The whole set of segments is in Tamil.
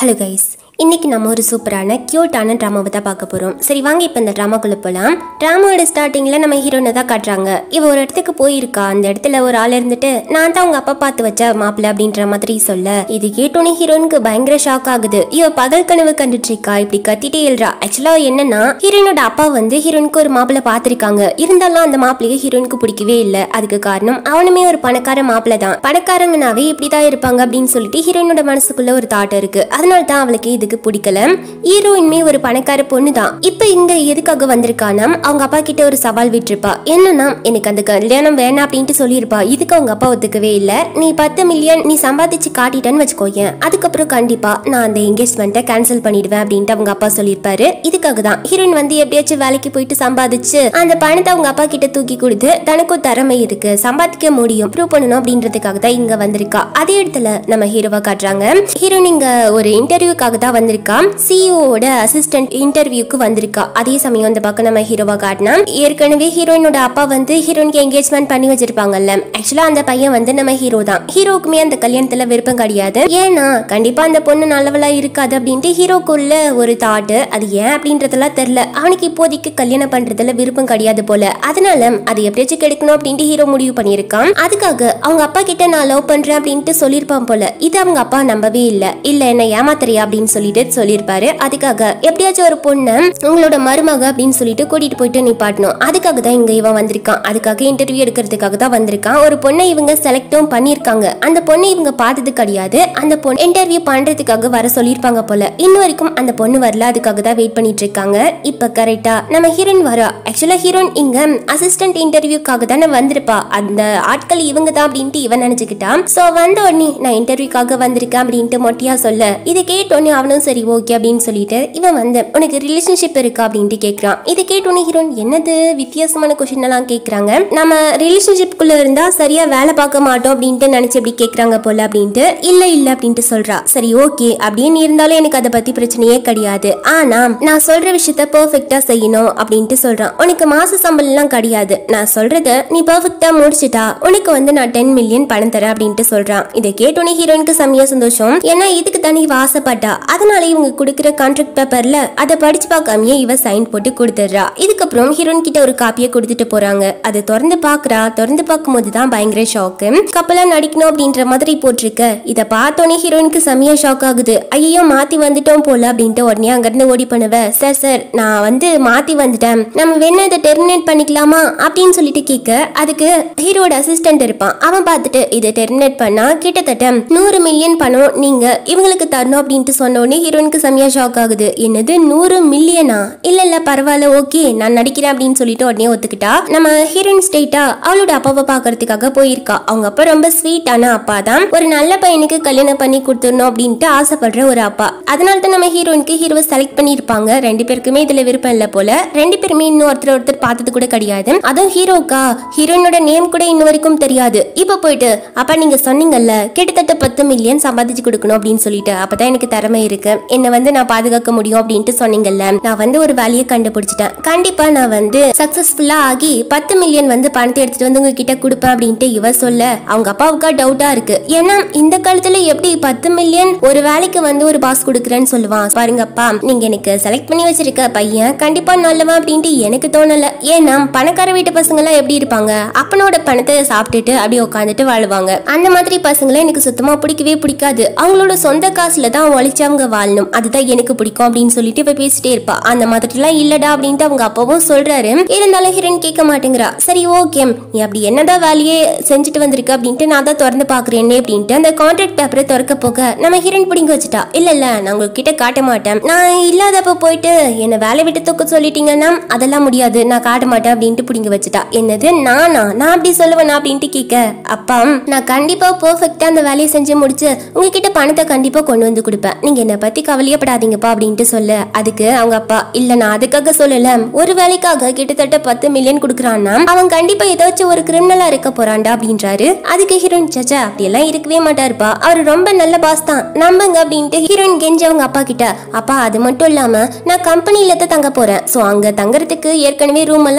ஹலோ கைஸ் இன்னைக்கு நம்ம ஒரு சூப்பரான கியூட்டான ட்ராமாவை தான் பார்க்க போகிறோம் சரி வாங்க இப்போ இந்த ட்ராமாக்குள்ளே போகலாம் ட்ராமாவோட ஸ்டார்டிங்கில் நம்ம ஹீரோனை தான் காட்டுறாங்க இவ ஒரு இடத்துக்கு போயிருக்கா அந்த இடத்துல ஒரு ஆள் இருந்துட்டு நான் தான் உங்க அப்பா பார்த்து வச்ச மாப்பிள்ள அப்படின்ற மாதிரி சொல்ல இது கேட்டோன்னே ஹீரோனுக்கு பயங்கர ஷாக் ஆகுது இவ பகல் கனவு கண்டுட்டு இருக்கா இப்படி கத்திட்டே எழுறா ஆக்சுவலாக என்னன்னா ஹீரோனோட அப்பா வந்து ஹீரோனுக்கு ஒரு மாப்பிள்ளை பார்த்துருக்காங்க இருந்தாலும் அந்த மாப்பிள்ளையை ஹீரோனுக்கு பிடிக்கவே இல்லை அதுக்கு காரணம் அவனுமே ஒரு பணக்கார மாப்பிள்ளை தான் பணக்காரங்கனாவே இப்படிதான் இருப்பாங்க அப்படின்னு சொல்லிட்டு ஹீரோயினோட மனசுக்குள்ள ஒரு தாட் இருக்கு அதனால தான் அவளுக்கு இதுக்கு பிடிக்கல ஹீரோயின்மே ஒரு பணக்கார பொண்ணு தான் இப்ப இங்க எதுக்காக வந்திருக்கானா அவங்க அப்பா கிட்ட ஒரு சவால் விட்டுருப்பா என்னன்னா எனக்கு அந்த கல்யாணம் வேணாம் அப்படின்ட்டு சொல்லியிருப்பா இதுக்கு அவங்க அப்பா ஒத்துக்கவே இல்ல நீ பத்து மில்லியன் நீ சம்பாதிச்சு காட்டிட்டேன்னு வச்சுக்கோயேன் அதுக்கப்புறம் கண்டிப்பா நான் அந்த என்கேஜ்மெண்ட்டை கேன்சல் பண்ணிடுவேன் அப்படின்ட்டு அவங்க அப்பா சொல்லியிருப்பாரு இதுக்காக தான் ஹீரோயின் வந்து எப்படியாச்சும் வேலைக்கு போயிட்டு சம்பாதிச்சு அந்த பணத்தை அவங்க அப்பா கிட்ட தூக்கி கொடுத்து தனக்கும் திறமை இருக்கு சம்பாதிக்க முடியும் ப்ரூவ் பண்ணணும் அப்படின்றதுக்காக தான் இங்க வந்திருக்கா அதே இடத்துல நம்ம ஹீரோவா காட்டுறாங்க ஹீரோயின் இங்க ஒரு இன்டர்வியூக்காக தான் வந்திருக்கா சிஇஓட அசிஸ்டன்ட் இன்டர்வியூக்கு வந்திருக்கா அதே சமயம் இந்த பக்கம் நம்ம ஹீரோவா காட்டினா ஏற்கனவே ஹீரோயினோட அப்பா வந்து ஹீரோயினுக்கு என்கேஜ்மெண்ட் பண்ணி வச்சிருப்பாங்கல்ல ஆக்சுவலா அந்த பையன் வந்து நம்ம ஹீரோ தான் ஹீரோக்குமே அந்த கல்யாணத்துல விருப்பம் கிடையாது ஏன்னா கண்டிப்பா அந்த பொண்ணு நல்லவளா இருக்காது அப்படின்ட்டு ஹீரோக்குள்ள ஒரு தாட் அது ஏன் அப்படின்றதெல்லாம் தெரியல அவனுக்கு இப்போதைக்கு கல்யாணம் பண்றதுல விருப்பம் கிடையாது போல அதனால அது எப்படியாச்சும் கிடைக்கணும் அப்படின்ட்டு ஹீரோ முடிவு பண்ணியிருக்கான் அதுக்காக அவங்க அப்பா கிட்ட நான் லவ் பண்றேன் அப்படின்ட்டு சொல்லியிருப்பான் போல இது அவங்க அப்பா நம்பவே இல்ல இல்ல என்ன ஏமாத்துறியா அப்படின்னு சொல்லிட்டு சொல்லியிருப்பாரு அதுக்காக எப்படியாச்சும் ஒரு பொண்ணு உங்களோட மருமக அப்படின்னு சொல்லிட்டு கூட்டிட்டு போயிட்டு நிப்பாட்டணும் அதுக்காக தான் இங்க இவன் வந்திருக்கான் அதுக்காக இன்டர்வியூ எடுக்கிறதுக்காக தான் வந்திருக்கான் ஒரு பொண்ணை இவங்க செலக்டும் பண்ணியிருக்காங்க அந்த பொண்ணை இவங்க பார்த்தது கிடையாது அந்த பொண்ணு இன்டர்வியூ பண்றதுக்காக வர சொல்லியிருப்பாங்க போல இன்ன வரைக்கும் அந்த பொண்ணு வரல அதுக்காக தான் வெயிட் பண்ணிட்டு இருக்காங்க இப்ப கரெக்டா நம்ம ஹீரோயின் வரா ஆக்சுவலா ஹீரோயின் இங்க அசிஸ்டன்ட் இன்டர்வியூக்காக தானே வந்திருப்பா அந்த ஆட்கள் இவங்க தான் அப்படின்ட்டு இவன் நினைச்சுக்கிட்டா சோ வந்த உடனே நான் இன்டர்வியூக்காக வந்திருக்கேன் அப்படின்ட்டு மொட்டியா சொல்ல இதை கேட்டோன்னே அவனும் சரி ஓகே அப்படின்னு சொல்லிட்டு இவன் வந்து உனக்கு ரிலேஷன்ஷிப் இருக்கா அப்படின்ட்டு கேட்கறான் இதை கேட்டோன்னே ஹீரோயின் என்னது வித்தியாசமான கொஸ்டின் எல்லாம் கேட்கறாங்க நம்ம ரிலேஷன்ஷிப்குள்ள இருந்தா சரியா வேலை பார்க்க மாட்டோம் அப்படின்ட்டு நினைச்சு இப்படி கேட்கறாங்க போல அப்படின்ட்டு இல்ல இல்ல அப்படின்ட்டு சொல்றா சரி ஓகே அப்படின்னு இருந்தாலும் எனக்கு அதை பத்தி பிரச்சனையே கிடையாது ஆனா நான் சொல்ற விஷயத்த பெர்ஃபெக்ட்டா செய்யணும் அப்படின்ட்டு சொல்றான் உனக்கு மாச சம்பளம் எல்லாம் கிடையாது நான் சொல்றத நீ பெர்ஃபெக்ட்டா முடிச்சிட்டா உனக்கு வந்து நான் டென் மில்லியன் பணம் தரேன் அப்படின்ட்டு சொல்றான் இதை கேட்டோன்னே ஹீரோயினுக்கு செம்மையா சந்தோஷம் ஏன்னா இதுக்கு தனி வாசப்பட்டா அதனால இவங்க கொடுக்குற கான்ட்ராக்ட் பேப்பர்ல அதை படிச்சு பார்க்காமயே இவ சைன் போட்டு கொடுத்துடுறா இதுக்கப்புறம் ஹீரோயின் கிட்ட ஒரு காப்பியை கொடுத்துட்டு போறாங்க அதை திறந்து பாக்குறா திறந்து பார்க்கும்போது தான் பயங்கர ஷாக்கு கப்பலா நடிக்கணும் அப்படின்ற மாதிரி போட்டிருக்க இதை பார்த்தோன்னே ஹீரோயினுக்கு செம்மையா ஷாக் ஆகுது ஐயோ மாத்தி வந்துட்டோம் போல அப்படின்ட்டு உடனே அங்கிருந்து ஓடி பண்ணுவ சார் சார் நான் வந்து மாத்தி வந்துட்டேன் நம்ம வேணா இதை டெர்மினேட் பண்ணிக்கலாமா அப்படின்னு சொல்லிட்டு கேட்க அதுக்கு ஹீரோட அசிஸ்டன்ட் இருப்பான் அவன் பார்த்துட்டு இதை டெர்மினேட் பண்ணா கிட்டத்தட்ட நூறு மில்லியன் பணம் நீங்க இவங்களுக்கு தரணும் அப்படின்ட்டு சொன்ன உடனே ஹீரோயினுக்கு செம்மையா ஷாக் ஆகுது என்னது நூறு மில்லியனா இல்ல இல்ல பரவாயில்ல ஓகே நான் நடிக்கிறேன் அப்படின்னு சொல்லிட்டு உடனே ஒத்துக்கிட்டா நம்ம ஹீரோயின் ஸ்டேட்டா அவளோட அப்பாவை பாக்குறதுக்காக போயிருக்கா அவங்க அப்பா ரொம்ப ஸ்வீட்டான அப்பா தான் ஒரு நல்ல பையனுக்கு கல்யாணம் பண்ணி கொடுத்துடணும் அப்படின்ட்டு ஆசைப்படுற ஒரு அப்பா அதனால தான் நம்ம ஹீரோயினுக்கு ஹீரோவை செலக்ட் பண்ணியிருப்பாங்க ரெண்டு பேருக்குமே இதுல விருப்பம் இல்ல போல ரெண்டு பேருமே இன்னும் ஒருத்தர் ஒருத்தர் பார்த்தது கூட கிடையாது அதுவும் ஹீரோக்கா ஹீரோயினோட நேம் கூட இன்ன வரைக்கும் தெரியாது இப்ப போயிட்டு அப்பா நீங்க சொன்னீங்கல்ல கிட்டத்தட்ட பத்து மில்லியன் சம்பாதிச்சு கொடுக்கணும் அப்படின்னு சொல்லிட்டு அப்பதான் எனக்கு திறமை இருக்கு என்ன வந்து நான் பாதுகாக்க முடியும் அப்படின்ட்டு சொன்னீங்கல்ல நான் வந்து ஒரு வேலையை கண்டுபிடிச்சிட்டேன் கண்டிப்பா நான் வந்து சக்சஸ்ஃபுல்லா ஆகி பத்து மில்லியன் வந்து பணத்தை எடுத்துட்டு வந்து உங்ககிட்ட கொடுப்பேன் அப்படின்ட்டு இவ சொல்ல அவங்க அப்பாவுக்கா டவுட்டா இருக்கு ஏன்னா இந்த காலத்துல எப்படி பத்து மில்லியன் ஒரு வேலைக்கு வந்து ஒரு பாஸ் கொடுக்குறேன்னு சொல்லுவான் பாருங்கப்பா நீங்க எனக்கு செலக்ட் பண்ணி வச்சிருக்க பையன் கண்டிப்பா நல்லவன் அப்படின்ட்டு எனக்கு தோணல ஏன்னா பணக்கார வீட்டு பசங்க எல்லாம் எப்படி இருப்பாங்க அப்பனோட பணத்தை சாப்பிட்டுட்டு அப்படியே உட்காந்துட்டு வாழுவாங்க அந்த மாதிரி பசங்களை எனக்கு சுத்தமா பிடிக்கவே பிடிக்காது அவங்களோட சொந்த காசுல தான் உழைச்சு அவங்க வாழணும் அதுதான் எனக்கு பிடிக்கும் அப்படின்னு சொல்லிட்டு இப்ப பேசிட்டே இருப்பா அந்த மாதிரிலாம் இல்லடா அப்படின்ட்டு அவங்க அப்பாவும் சொல்றாரு இருந்தாலும் ஹீரோயின் கேட்க மாட்டேங்கிறா சரி ஓகே நீ அப்படி என்னதான் வேலையே செஞ்சுட்டு வந்திருக்க அப்படின்ட்டு நான் தான் திறந்து பாக்குறேனே அப்படின்ட்டு அந்த கான்ட்ராக்ட் பேப்பரை திறக்க போக நம்ம ஹீரோயின் பிடிங்க வச்சுட்டா இல்ல இல்ல நான் உங்ககிட்ட காட்ட மாட்டேன் நான் இல்லாதப்ப போயிட்டு என்ன வேலை விட்டு தூக்க சொல்லிட்டீங்கன்னா அதெல்லாம் முடியாது நான் காட்ட மாட்டேன் அப்படின்ட்டு பிடிங்க வச்சுட்டா என்னது நானா நான் அப்படி சொல்லுவேனா அப்படின்ட்டு கேட்க அப்பா நான் கண்டிப்பா பெர்ஃபெக்ட்டா அந்த வேலையை செஞ்சு முடிச்சு உங்ககிட்ட பணத்தை கண்டிப்பா கொண்டு வந்து கொடுப்பேன் நீங்க என்ன பத்தி கவலையப்படாதீங்கப்பா அப்படின்ட்டு சொல்ல அதுக்கு அவங்க அப்பா இல்ல நான் அதுக்காக சொல்லல ஒரு வேலைக்காக கிட்டத்தட்ட பத்து மில்லியன் கொடுக்குறான்னா அவன் கண்டிப்பா ஏதாச்சும் ஒரு கிரிமினலா இருக்க போறான்டா அப்படின்றாரு அதுக்கு ஹீரோயின் சச்சா அப்படியெல்லாம் இருக்கவே மாட்டாருப்பா அவர் ரொம்ப நல்ல பாஸ் தான் நம்புங்க அப்படின்ட்டு ஹீரோயின் கெஞ்சி அவங்க அப்பா கிட்ட அப்பா அது மட்டும் இல்லாம நான் கம்பெனில தான் தங்க போறேன் சோ அங்க தங்கறதுக்கு ஏற்கனவே ரூம் எல்லாம் இருக்கு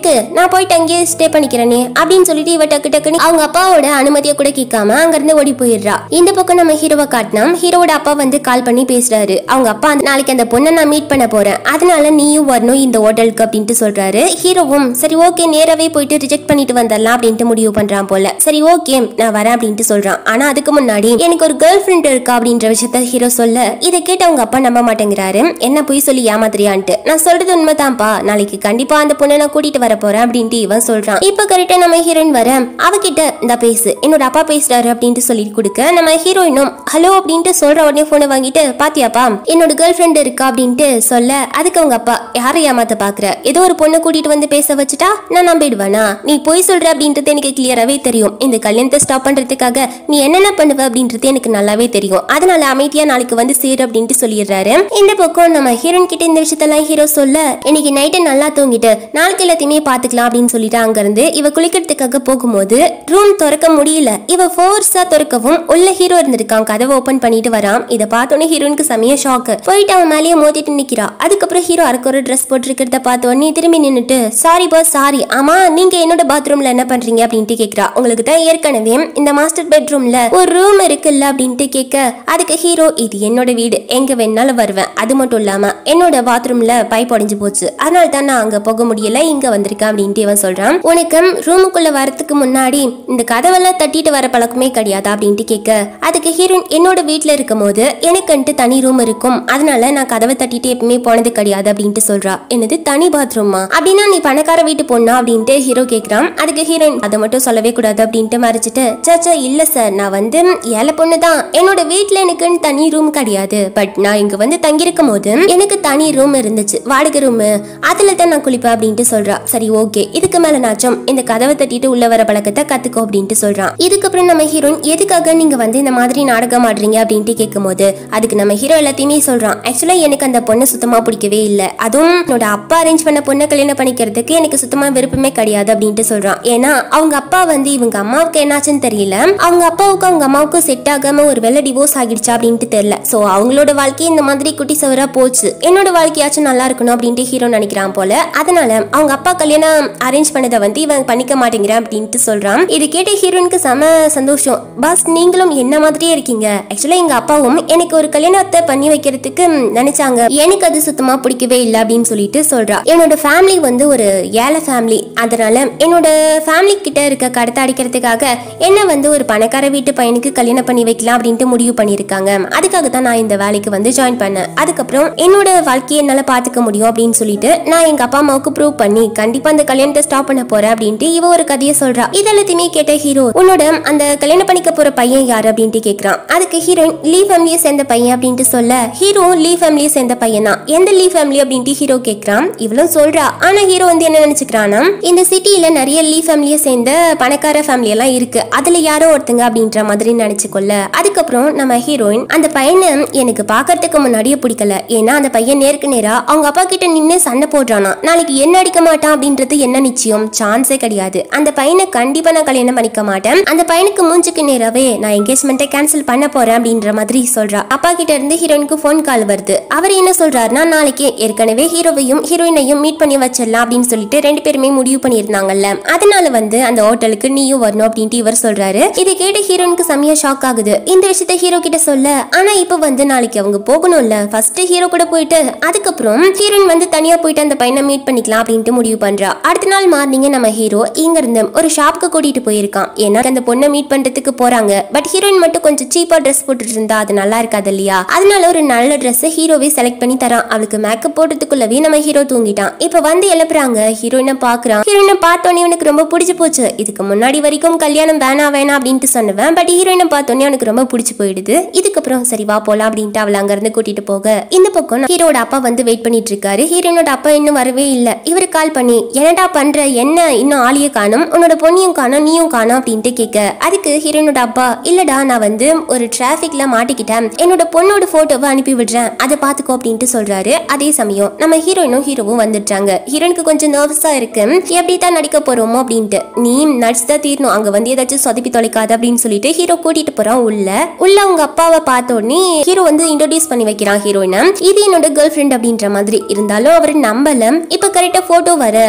எதுக்கு நான் போயிட்டு அங்கேயே ஸ்டே பண்ணிக்கிறேனே அப்படின்னு சொல்லிட்டு இவ டக்கு டக்குன்னு அவங்க அப்பாவோட அனுமதியை கூட கேட்காம அங்க இருந்து ஓடி போயிடுறா இந்த பக்கம் நம்ம ஹீரோவை காட்டினா ஹீரோவோட அப்பா வந்து கால் பண்ணி பேசுறாரு அவங்க அப்பா நாளைக்கு அந்த பொண்ணை நான் மீட் பண்ண போறேன் அதனால நீயும் வரணும் இந்த ஹோட்டலுக்கு அப்படின்ட்டு சொல்றாரு ஹீரோவும் சரி ஓகே நேராவே போயிட்டு ரிஜெக்ட் பண்ணிட்டு வந்துடலாம் அப்படின்ட்டு முடிவு பண்றான் போல சரி ஓகே நான் வரேன் அப்படின்ட்டு சொல்றான் ஆனா அதுக்கு முன்னாடி எனக்கு ஒரு கேர்ள் ஃப்ரெண்ட் இருக்கா அப்படின்ற விஷயத்த ஹீரோ சொல்ல இதை கேட்டு அவங்க அப்பா நம்ப மாட்டேங்கிறாரு என்ன போய் சொல்லி ஏமாத்துறியான்ட்டு நான் சொல்றது உண்மைதான்ப்பா நாளைக்கு கண்டிப்பா அந்த பொண்ணை நான் கூட்டிட்டு வர போறேன் அப்படின்ட்டு இவன் சொல்றான் இப்ப கரெக்டா நம்ம ஹீரோயின் வர அவகிட்ட இந்த பேசு என்னோட அப்பா பேசுறாரு அப்படின்ட்டு சொல்லிட்டு கொடுக்க நம்ம ஹீரோயினும் ஹலோ அப்படின்ட்டு சொல்ற உடனே போனை வாங்கிட்டு பாத்தியாப்பா என்னோட கேர்ள் ஃப்ரெண்ட் இருக்கா அப்படின்ட்டு சொல்ல அதுக்கு அவங்க அப்பா யாரை ஏமாத்த பாக்குற ஏதோ ஒரு பொண்ணை கூட்டிட்டு வந்து பேச வச்சுட்டா நான் நம்பிடுவேனா நீ போய் சொல்ற அப்படின்றது எனக்கு கிளியராவே தெரியும் இந்த கல்யாணத்தை ஸ்டாப் பண்றதுக்காக நீ என்னென்ன பண்ணுவ அப்படின்றது எனக்கு நல்லாவே தெரியும் அதனால அமைதியா நாளைக்கு வந்து சேரு அப்படின்ட்டு சொல்லிடுறாரு இந்த பக்கம் நம்ம ஹீரோயின் கிட்ட இந்த விஷயத்தெல்லாம் ஹீரோ சொல்ல இன்னைக்கு நைட்டு நல்லா தூங்கிட்டு நாளைக்கு எல்லாத்தையுமே பாத்துக்கலாம் அப்படின்னு சொல்லிட்டு அங்க இருந்து இவ குளிக்கிறதுக்காக போகும்போது ரூம் திறக்க முடியல இவ ஃபோர்ஸா திறக்கவும் உள்ள ஹீரோ இருந்திருக்கான் கதவை ஓபன் பண்ணிட்டு வரான் இதை பார்த்தோன்னே ஹீரோயினுக்கு செமைய ஷாக்கு போயிட்டு அவன் மேலேயே மோதிட்டு நிக்கிறா அதுக்கப்புறம் ஹீரோ அரக்கு ஒரு ட்ரெஸ் போட்டிருக்கிறத பார்த்த உடனே திரும்பி நின்னுட்டு சாரி பாஸ் சாரி ஆமா நீங்க என்னோட பாத்ரூம்ல என்ன பண்றீங்க அப்படின்ட்டு கேக்குறா உங்களுக்கு தான் ஏற்கனவே இந்த மாஸ்டர் பெட்ரூம்ல ஒரு ரூம் இருக்குல்ல அப்படின்ட்டு கேட்க அதுக்கு ஹீரோ இது என்னோட வீடு எங்க வேணாலும் வருவேன் அது மட்டும் இல்லாம என்னோட பாத்ரூம்ல பைப் உடைஞ்சு போச்சு அதனால தான் நான் அங்க போக முடியல இங்க வந்திருக்கேன் அப்படின்ட்டு இவன் சொல்றான் உனக்கு ரூமுக்குள்ள வரதுக்கு முன்னாடி இந்த கதவெல்லாம் தட்டிட்டு வர பழக்கமே கிடையாது அப்படின்ட்டு கேட்க அதுக்கு ஹீரோயின் என்னோட வீட்ல இருக்கும் போது எனக்குன்ட்டு தனி ரூம் இருக்கும் அதனால நான் கதவை தட்டிட்டு எப்பவுமே போனது கிடையாது அப்படின்ட்டு சொல்றா என்னது தனி பாத்ரூமா அப்படின்னா நீ பணக்கார வீட்டு பொண்ணா அப்படின்ட்டு ஹீரோ கேக்குறான் அதுக்கு ஹீரோயின் அதை மட்டும் சொல்லவே கூடாது அப்படின்ட்டு மறைச்சிட்டு சாச்சா இல்ல சார் நான் வந்து ஏழை பொண்ணு தான் என்னோட வீட்ல எனக்குன்னு தனி ரூம் கிடையாது பட் நான் இங்க வந்து தங்கியிருக்கும் போது எனக்கு தனி ரூம் இருந்துச்சு வாடகை ரூம் அதுல தான் நான் குளிப்பேன் அப்படின்ட்டு சொல்றா சரி ஓகே இதுக்கு மேல நாச்சும் இந்த கதவை தட்டிட்டு உள்ள வர பழக்கத்தை கத்துக்கோ அப்படின்ட்டு சொல்றான் இதுக்கப்புறம் நம்ம ஹீரோயின் எதுக்காக நீங்க வந்து இந்த மாதிரி நாடகம் ஆடுறீங்க அப்படின்ட்டு கேட்கும்போது அதுக்கு நம்ம ஹீரோ எல்லாத்தையுமே சொல்றான் ஆக்சுவலா எனக்கு அந்த பொண்ணு சுத்தமா பிடிக்கவே இல்ல அதுவும் என்னோட அப்பா அரேஞ்ச் பண்ண பொண்ணை கல்யாணம் பண்ணிக்கிறதுக்கு எனக்கு சுத்தமா விருப்பமே கிடையாது அப்படின்ட்டு சொல்றான் ஏன்னா அவங்க அப்பா வந்து இவங்க அம்மாவுக்கு என்னாச்சுன்னு தெரியல அவங்க அப்பாவுக்கும் அவங்க அம்மாவுக்கும் செட் ஆகாம ஒரு வேலை டிவோர்ஸ் ஆகிடுச்சா அப்படின்ட்டு தெரியல சோ அவங்களோட வாழ்க்கை இந்த மாதிரி குட்டி சவரா போச்சு என்னோட வாழ்க்கையாச்சும் நல்லா இருக்கணும் அப்படின்ட்டு ஹீரோ நினைக்கிறான் போல அதனால அவங்க அப்பா கல்யாணம் அரேஞ்ச் பண்ணதை வந்து இவன் பண்ணிக்க மாட்டேங்கிறான் அப்படின்ட்டு சொல்றான் இது கேட்ட ஹீரோனுக்கு செம சந்தோஷம் பாஸ் நீங்களும் என்ன மாதிரியே இருக்கீங்க ஆக்சுவலா எங்க அப்பாவும் எனக்கு ஒரு கல்யாணத்தை பண்ணி வைக்கிறதுக்கு ம், நினைச்சாங்க எனக்கு அது சுத்தமா பிடிக்கவே இல்லை அப்படின்னு சொல்லிட்டு சொல்றா என்னோட ஃபேமிலி வந்து ஒரு ஏழை ஃபேமிலி அதனால என்னோட ஃபேமிலி கிட்ட இருக்க கடத்தை அடிக்கிறதுக்காக என்ன வந்து ஒரு பணக்கார வீட்டு பையனுக்கு கல்யாணம் பண்ணி வைக்கலாம் அப்படின்ட்டு முடிவு பண்ணியிருக்காங்க அதுக்காக தான் நான் இந்த வேலைக்கு வந்து ஜாயின் பண்ணேன் அதுக்கப்புறம் என்னோட வாழ்க்கையை என்னால பாத்துக்க முடியும் அப்படின்னு சொல்லிட்டு நான் எங்க அப்பா அம்மாவுக்கு ப்ரூவ் பண்ணி கண்டிப்பா அந்த கல்யாணத்தை ஸ்டாப் பண்ண போறேன் அப்படின்ட்டு இவ ஒரு கதையை சொல்றா இதெல்லாத்தையுமே கேட்ட ஹீரோ உன்னோட அந்த கல்யாணம் பண்ணிக்க போற பையன் யாரு அப்படின்ட்டு கேக்குறான் அதுக்கு ஹீரோயின் லீ ஃபேமிலியை சேர்ந்த பையன் அப்படின்ட்டு சொல்ல ஹீரோ லீ ஃபேமிலியை சேர்ந்த பையன் தான் எந்த லீ ஃபேமிலி அப்படின்ட்டு ஹீரோ கேக்குறான் இவளும் சொல்றா ஆனா ஹீரோ வந்து என்ன நினைச்சுக்கிறானா இந்த சிட்டில நிறைய லீ ஃபேமிலியை சேர்ந்த பணக்கார ஃபேமிலி எல்லாம் இருக்கு அதுல யாரோ ஒருத்தங்க அப்படின்ற மாதிரி நினைச்சுக்கொள்ள அதுக்கப்புறம் நம்ம ஹீரோயின் அந்த பையனை எனக்கு பார்க்கறதுக்கு முன்னாடியே பிடிக்கல ஏன்னா அந்த பையன் நேருக்கு நேரா அவங்க அப்பா கிட்ட நின்று சண்டை போடுறானா நாளைக்கு என்ன அடிக்க மாட்டான் அப்படின்றது என்ன நிச்சயம் சான்ஸே கிடையாது அந்த பையனை கண்டிப்பா நான் கல்யாணம் பண்ணிக்க மாட்டேன் அந்த பையனுக்கு மூஞ்சுக்கு நேராவே நான் என்கேஜ்மெண்ட்டை கேன்சல் பண்ண போறேன் அப்படின்ற மாதிரி சொல்றா அப்பா கிட்ட இருந்து ஹீரோயினுக்கு ஃபோன் கால் வருது அவர் என்ன சொல்றாருன்னா நாளைக்கு ஏற்கனவே ஹீரோவையும் ஹீரோயினையும் மீட் பண்ணி வச்சிடலாம் அப்படின்னு சொல்லிட்டு ரெண்டு பேருமே முடிவு பண்ணியிருந்தாங்கல்ல அதனால வந்து அந்த ஹோட்டலுக்கு நீயும் வரணும் அப்படின்ட்டு இவர் சொல்றாரு இதை கேட்டு ஹீரோனுக்கு செம்மையா ஷாக் ஆகுது இந்த விஷயத்த ஹீரோ கிட்ட சொல்ல ஆனா இப்ப வந்து நாளைக்கு அவங்க போகணும்ல ஃபர்ஸ்ட் ஹீரோ கூட போயிட்டு அதுக்கப்புறம் ஹீரோயின் வந்து தனியா போயிட்டு அந்த பையனை மீட் பண்ணிக்கலாம் அப்படின்ட்டு முடிவு பண்றா அடுத்த நாள் மார்னிங் நம்ம ஹீரோ இங்க இருந்து ஒரு ஷாப்க்கு கூட்டிட்டு போயிருக்கான் ஏன்னா அந்த பொண்ணை மீட் பண்றதுக்கு போறாங்க பட் ஹீரோயின் மட்டும் கொஞ்சம் சீப்பா ட்ரெஸ் போட்டுட்டு இருந்தா அது நல்லா இருக்காது இல்லையா அதனால ஒரு நல்ல ட்ரெஸ் ஹீரோவே செலக்ட் பண்ணி தரான் அவளுக்கு மேக்கப் போட்டதுக்குள்ளவே நம்ம ஹீரோ தூங்கிட்டான் இப்ப வந்து எழுப்புறாங்க ஹீரோயினை பாக்குறான் ஹீரோயினை பார்த்தோன்னே இவனுக்கு ரொம்ப பிடிச்சு போச்சு இதுக்கு முன்னாடி வரைக்கும் கல்யாணம் வேணாம் வேணாம் அப்படின்ட்டு சொன்னவன் பட் ஹீரோயினை பார்த்தோன்னே அவனுக்கு ரொம்ப பிடிச்சு போயிடுது இதுக்கப்புறம் சரி வா போலாம் அப்படின்ட்டு அவளை அங்க இருந்து கூட்டிட்டு போக இந்த பக்கம் ஹீரோட அப்பா வந்து வெயிட் பண்ணிட்டு இருக்காரு ஹீரோயினோட அப்பா இன்னும் வரவே இல்ல இவரு கால் பண்ணி என்னடா பண்ற என்ன இன்னும் ஆளிய காணும் உன்னோட பொண்ணியும் காணும் நீயும் காணும் அப்படின்ட்டு கேட்க அதுக்கு ஹீரோயினோட அப்பா இல்லடா நான் வந்து ஒரு டிராபிக்ல மாட்டிக்கிட்டேன் என்னோட பொண்ணோட போட்டோவை அனுப்பி விடுறேன் அதை பாத்துக்கோ அப்படின்ட்டு சொல்றாரு அதே சமயம் நம்ம ஹீரோயினும் ஹீரோவும் வந்துட்டாங்க ஹீரோனுக்கு கொஞ்சம் நர்வஸா இருக்கு எப்படி தான் நடிக்க போறோமோ அப்படின்ட்டு நீ நடிச்சு தான் தீரணும் அங்க வந்து ஏதாச்சும் சொதப்பி தொலைக்காது அப்படின்னு சொல்லிட்டு ஹீரோ கூட்டிட்டு போறான் உள்ள உள்ள அவங்க அப்பாவை பார்த்த உடனே ஹீரோ வந்து இன்ட்ரோடியூஸ் பண்ணி வைக்கிறான் ஹீரோயினை இது என்னோட கேர்ள் ஃப்ரெண்ட் அப்படின்ற மாதிரி இருந்தாலும் அவர் நம்பல இப்ப கரெக்டா போட்டோ வர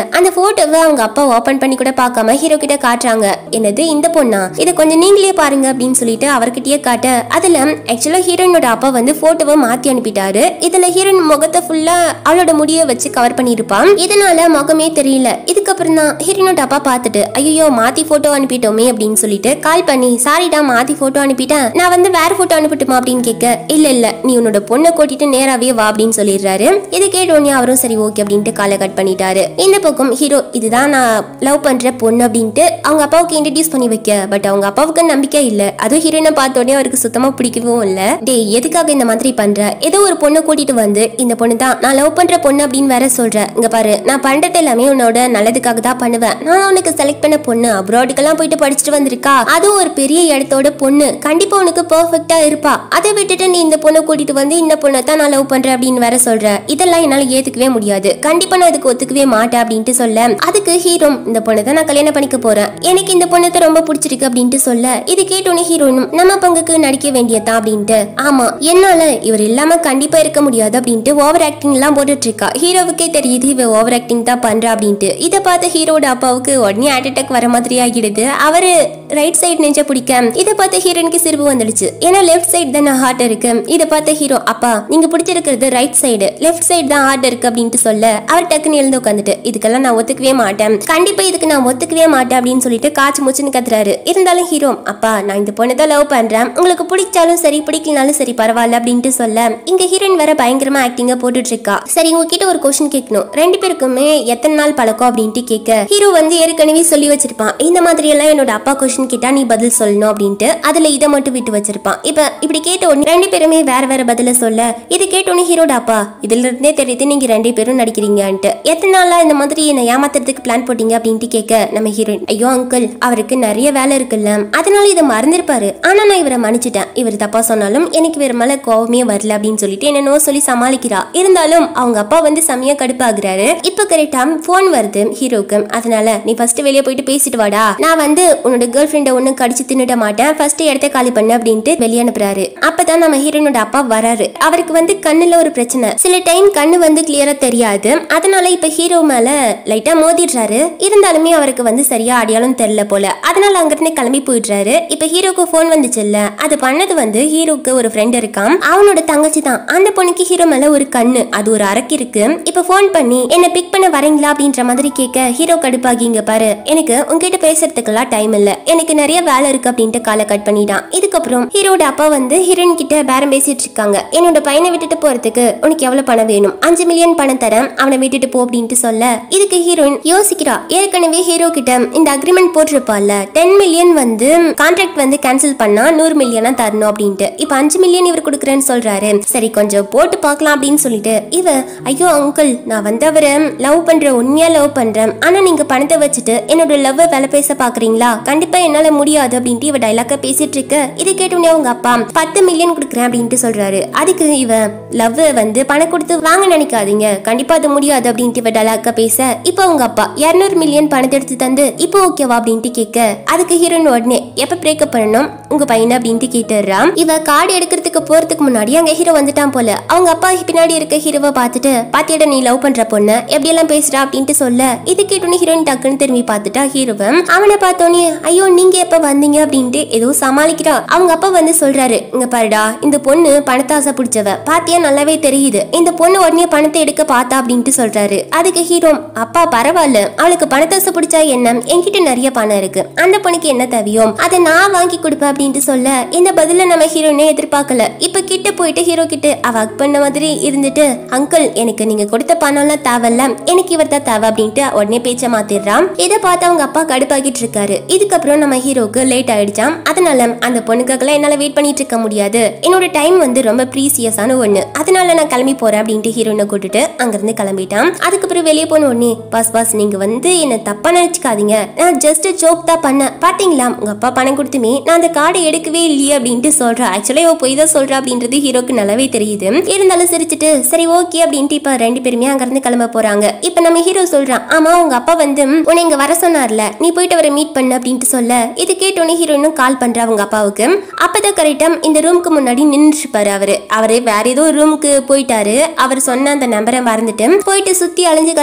அந்த போட்டோவை அவங்க அப்பா ஓபன் பண்ணி கூட பார்க்காம ஹீரோ கிட்ட காட்டுறாங்க என்னது இந்த பொண்ணா இதை கொஞ்சம் நீங்களே பாருங்க அப்படின்னு சொல்லிட்டு அவர்கிட்டயே காட்ட அதுல ஆக்சுவலா ஹீரோயினோட அப்பா வந்து போட்டோவை மாத்தி அனுப்பிட்டாரு இதுல ஹீரோயின் முகத்தை ஃபுல்லா அவளோட முடிய வச்சு கவர் பண்ணியிருப்பான் இதனால முகமே தெரியல இதுக்கப்புறம் தான் ஹீரோயினோட அப்பா பார்த்துட்டு ஐயோ மாத்தி போட்டோ அனுப்பிட்டோமே அப்படின்னு சொல்லிட்டு கால் பண்ணி சாரிடா மாத்தி போட்டோ அனுப்பிட்டேன் நான் வந்து வேற போட்டோ அனுப்பட்டுமா அப்படின்னு கேட்க இல்ல இல்ல நீ உன்னோட பொண்ணை கூட்டிட்டு நேராவே வா அப்படின்னு சொல்லிடுறாரு இது கேட்டோடனே அவரும் சரி ஓகே அப்படின்ட்டு காலை கட் பண்ணிட்டாரு இந்த பக்கம் ஹீரோ இதுதான் நான் லவ் பண்ற பொண்ணு அப்படின்ட்டு அவங்க அப்பாவுக்கு இன்ட்ரடியூஸ் பண்ணி வைக்க பட் அவங்க அப்பாவுக்கு நம்பிக்கை இல்ல அதுவும் ஹீரோயினை பார்த்த உடனே அவருக்கு சுத்தமா பிடிக்கவும் இல்ல டேய் எதுக்காக இந்த மாதிரி பண்ற ஏதோ ஒரு பொண்ணை கூட்டிட்டு வந்து இந்த பொண்ணு தான் நான் லவ் பண்ற பொண்ணு அப்படின்னு வேற சொல்றேன் இங்க பாரு நான் பண்றது எல்லாமே உன்னோட நல்லதுக்காக தான் பண்ணுவேன் நான் உனக்கு செலக்ட் பண்ண பொண்ணு அப்ராடுக்கெல்லாம் போயிட்டு படிச்சுட்டு வந்திருக்கா அதுவும் ஒரு பெரிய இடத்தோட பொண்ணு கண்டிப்பா உனக்கு பெர்ஃபெக்ட்டா இருப்பா அதை விட்டுட்டு நீ இந்த பொண்ணை கூட்டிட்டு வந்து இந்த பொண்ணை தான் நான் லவ் பண்றேன் அப்படின்னு வேற சொல்ற இதெல்லாம் என்னால ஏத்துக்கவே முடியாது கண்டிப்பா நான் இதுக்கு ஒத்துக்கவே மாட்டேன் அப்படின்ட்டு சொல்ல அதுக்கு ஹீரோ இந்த பொண்ணை தான் நான் கல்யாணம் பண்ணிக்க போறேன் எனக்கு இந்த பொண்ணை தான் ரொம்ப பிடிச்சிருக்கு அப்படின்ட்டு சொல்ல இது கேட்டோன்னே ஹீரோனும் நம்ம பங்குக்கு நடிக்க வேண்டியதா அப்படின்ட்டு ஆமா என்னால இவர் இல்லாம கண்டிப்பா இருக்க முடியாது அப்படின்ட்டு ஓவர் ஆக்டிங் எல்லாம் போட்டுட்டு இருக்கா ஹீரோவுக்கே தெரியுது இவ ஓவர் ஆக்டிங் தான் பண்றா அப்படின்ட்டு இதை பார்த்து ஹீரோட அப்பாவுக்கு உடனே ஹார்ட் அட்டாக் வர மாதிரி ஆகிடுது அவரு ரைட் சைடு நெஞ்ச பிடிக்க இதை பார்த்து ஹீரோனுக்கு சிரிப்பு வந்துடுச்சு ஏன்னா லெஃப்ட் சைடு தானே ஹார்ட் இருக்கு இதை பார்த்த ஹீரோ அப்பா நீங்க பிடிச்சிருக்கிறது ரைட் சைடு லெஃப்ட் சைடு தான் ஹார்ட் இருக்கு அப்படின்ட்டு சொல்ல அவர் டக்குன்னு எழுந்து உட்காந்துட்டு இதுக்கெல்லாம் நான் ஒத்துக்கவே மாட்டேன் கண்டிப்பா இதுக்கு நான் ஒத்துக்கவே மாட்டேன் அப்படின்னு சொல்லிட்டு காய்ச்சி மூச்சுன்னு கத்துறாரு இருந்தாலும் ஹீரோ அப்பா நான் இந்த பொண்ணை தான் லவ் பண்றேன் உங்களுக்கு பிடிச்சாலும் சரி பிடிக்கலனாலும் சரி பரவாயில்ல அப்படின்ட்டு சொல்ல இங்க ஹீரோயின் வேற பயங்கரமா ஆக்டிங்கா போட்டுட்டு இருக்கா சரி உங்ககிட்ட ஒரு கொஸ்டின் கேட்கணும் ரெண்டு பேருக்குமே எத்தனை நாள் பழக்கம் அப்படின்ட்டு கேட்க ஹீரோ வந்து ஏற்கனவே சொல்லி வச்சிருப்பான் இந்த மாதிரி எல்லாம் என்னோட அப்பா கொஸ்டின் கேட்டா நீ பதில் சொல்லணும் அப்படின்ட்டு அதுல இதை மட்டும் விட்டு வச்சிருப்பான் இப்ப இப்படி கேட்ட உடனே ரெண்டு பேருமே வேற வேற பதில சொல்ல இது கேட்ட உடனே ஹீரோட அப்பா இதுல இருந்தே தெரியுது நீங்க ரெண்டு பேரும் நடிக்கிறீங்கன்ட்டு எத்தனை நாளா இந்த மாதிரி என்ன ஏமாத்துறதுக்கு பிளான் போட்டீங்க அப்படின்ட்டு கேட்க நம்ம ஹீரோயின் ஐயோ அங்கிள் அவருக்கு நிறைய வேலை இருக்குல்ல அதனால இதை மறந்திருப்பாரு ஆனா நான் இவரை மன்னிச்சிட்டேன் இவர் தப்பா சொன்னாலும் எனக்கு இவர் மேல கோவமே வரல அப்படின்னு சொல்லிட்டு என்னென்னோ சொல்லி சமாளிக்கிறா இருந்தாலும் அவங்க அப்பா வந்து செம்மையா கடுப்பாகுறாரு இப்ப கரெக்டா போன் வருது ஹீரோக்கு அதனால நீ ஃபர்ஸ்ட் வெளியே போயிட்டு பேசிட்டு வாடா நான் வந்து உன்னோட கேர்ள் ஃப்ரெண்டை ஒன்னும் கடிச்சு தின்னுட மாட்டேன் ஃபர்ஸ்ட் இடத்த காலி பண்ணு அப்படின்ட்டு வெளியே அனுப்புறாரு அப்பதான் நம்ம ஹீரோனோட அப்பா வராரு அவருக்கு வந்து கண்ணுல ஒரு பிரச்சனை சில டைம் கண்ணு வந்து கிளியரா தெரியாது அதனால இப்ப ஹீரோ மேல லைட்டா மோதிடுறாரு இருந்தாலுமே அவருக்கு வந்து சரியா அடையாளம் தெரியல போல அதனால அங்கிருந்து கிளம்பி போயிடுறாரு இப்ப ஹீரோக்கு போன் வந்துச்சுல்ல அது பண்ணது வந்து ஹீரோக்கு ஒரு ஃப்ரெண்ட் இருக்கான் அவனோட தங்கச்சி தான் அந்த பொண்ணுக்கு ஹீரோ மேல ஒரு கண்ணு அது ஒரு அரக்கு இருக்கு இப்ப ஃபோன் பண்ணி என்ன பிக் பண்ண வரீங்களா அப்படின்ற மாதிரி கேட்க ஹீரோ கடுப்பாகி இங்க பாரு எனக்கு உங்ககிட்ட பேசுறதுக்கெல்லாம் டைம் இல்ல எனக்கு நிறைய வேலை இருக்கு அப்படின்ட்டு காலை கட் பண்ணிட்டான் இதுக்கப்புறம் ஹீரோட அப்பா வந்து ஹீரோயின் கிட்ட பேரம் பேசிட்டு இருக்காங்க என்னோட பையனை விட்டுட்டு போறதுக்கு உனக்கு எவ்வளவு பணம் வேணும் அஞ்சு மில்லியன் பணம் தரேன் அவனை விட்டுட்டு போ அப்படின்ட்டு சொல்ல இதுக்கு ஹீரோயின் யோசிக்கிறா ஏற்கனவே ஹீரோ கிட்ட இந்த அக்ரிமெண்ட் போட்டிருப்பால டென் மில்லியன் வந்து கான்ட்ராக்ட் வந்து கேன்சல் பண்ணா நூறு மில்லியனா தரணும் அப்படின்ட்டு இப்ப அஞ்சு மில்லியன் இவர் கொடுக்குறேன்னு சொல்றாரு சரி கொஞ்சம் போட்டு பார்க்கலாம் அப்படின்னு சொல்லிட்டு இவ ஐயோ அங்கிள் நான் வந்து அவரை லவ் பண்றேன் உண்மையா லவ் பண்றேன் ஆனா நீங்க பணத்தை வச்சுட்டு என்னோட லவ் வேலை பேச பாக்குறீங்களா கண்டிப்பா என்னால முடியாது அப்படின்ட்டு இவ டைலாக்க பேசிட்டு இருக்க இது கேட்டோடனே அவங்க அப்பா பத்து மில்லியன் கொடுக்குறேன் அப்படின்ட்டு சொல்றாரு அதுக்கு இவ லவ் வந்து பணம் கொடுத்து வாங்க நினைக்காதீங்க கண்டிப்பா அது முடியாது அப்படின்ட்டு இவ டைலாக்க பேச இப்போ அவங்க அப்பா இருநூறு மில்லியன் பணத்தை எடுத்து தந்து இப்போ ஓகேவா அப்படின்ட்டு கேட்க அதுக்கு ஹீரோயின் உடனே எப்ப பிரேக்கப் பண்ணணும் உங்க பையனை அப்படின்ட்டு கேட்டுறான் இவ கார்டு எடுக்கிறதுக்கு போறதுக்கு முன்னாடி அங்க ஹீரோ வந்துட்டான் போல அவங்க அப்பா பின்னாடி இருக்க ஹீரோவை பார்த்துட்டு பாத்தியட நீ லவ் பண்ற பொண்ணு எப்படி எல்லாம் பேசுறா அப்படின்ட்டு சொல்ல இது கேட்டோன்னே ஹீரோயின் டக்குன்னு திரும்பி பார்த்துட்டா ஹீரோவை அவனை பார்த்தோன்னே ஐயோ நீங்க எப்ப வந்தீங்க அப்படின்ட்டு ஏதோ சமாளிக்கிறா அவங்க அப்பா வந்து சொல்றாரு இங்க பாருடா இந்த பொண்ணு பணத்தாசை பிடிச்சவ பாத்தியா நல்லாவே தெரியுது இந்த பொண்ணு உடனே பணத்தை எடுக்க பார்த்தா அப்படின்ட்டு சொல்றாரு அதுக்கு ஹீரோ அப்பா பரவாயில்ல அவளுக்கு பணத்தாசை பிடிச்சா என்ன என்கிட்ட நிறைய பணம் இருக்கு அந்த பொண்ணுக்கு என்ன தேவையோ அதை நான் வாங்கி கொடுப்பேன் அப்படின்ட்டு சொல்ல இந்த பதில நம்ம ஹீரோனே எதிர்பார்க்கல இப்ப கிட்ட போயிட்டு ஹீரோ கிட்ட அவ ஹக் பண்ண மாதிரி இருந்துட்டு அங்கிள் எனக்கு நீங்க கொடுத்த பணம்லாம் தேவையில்ல எனக்கு இவர் தான் தேவை அப்படின்ட்டு உடனே பேச்ச மாத்திடுறான் இதை பார்த்து அவங்க அப்பா கடுப்பாக்கிட்டு இருக்காரு இதுக்கப்புறம் நம்ம ஹீரோக்கு லேட் ஆயிடுச்சாம் அதனால அந்த பொண்ணுக்காகலாம் என்னால வெயிட் பண்ணிட்டு இருக்க முடியாது என்னோட டைம் வந்து ரொம்ப ப்ரீசியஸான ஒண்ணு அதனால நான் கிளம்பி போறேன் அப்படின்ட்டு ஹீரோனை கூட்டிட்டு அங்கிருந்து கிளம்பிட்டான் அதுக்கப்புறம் வெளியே போன உடனே பாஸ் பாஸ் நீங்க வந்து என்ன தப்பா நினைச்சுக்காதீங்க நான் ஜஸ்ட் ஜோக் தான் பண்ணேன் பாத்தீங்களா உங்க அப்பா பணம் கொடுத்துமே நான் அந்த கார்டை எடுக்கவே இல்லையே அப்படின்ட்டு சொல்றா ஆக்சுவலா இவ பொய் தான் சொல்றா அப்படின்றது ஹீரோக்கு நல்லாவே தெரியுது இருந்தாலும் சிரிச்சிட்டு சரி ஓகே அப்படின்ட்டு இப்ப ரெண்டு பேருமே அங்கிருந்து கிளம்ப போறாங்க இப்ப நம்ம ஹீரோ சொல்றான் ஆமா உங்க அப்பா வந்து உன்னை இங்க வர சொன்னார்ல நீ போயிட்டு அவரை மீட் பண்ணு அப்படின்ட்டு சொல்ல இது கேட்டோன்னே ஹீரோயினும் கால் பண்றா அவங்க அப்பாவுக்கு அப்பதான் கரெக்டா இந்த ரூமுக்கு முன்னாடி நின்றுட்டு இருப்பாரு அவரு அவரு வேற ஏதோ ரூமுக்கு போயிட்டாரு அவர் சொன்ன அந்த நம்பரை மறந்துட்டு போயிட்டு சுத்தி அலைஞ்சு கலைஞ்சு இப்பதான்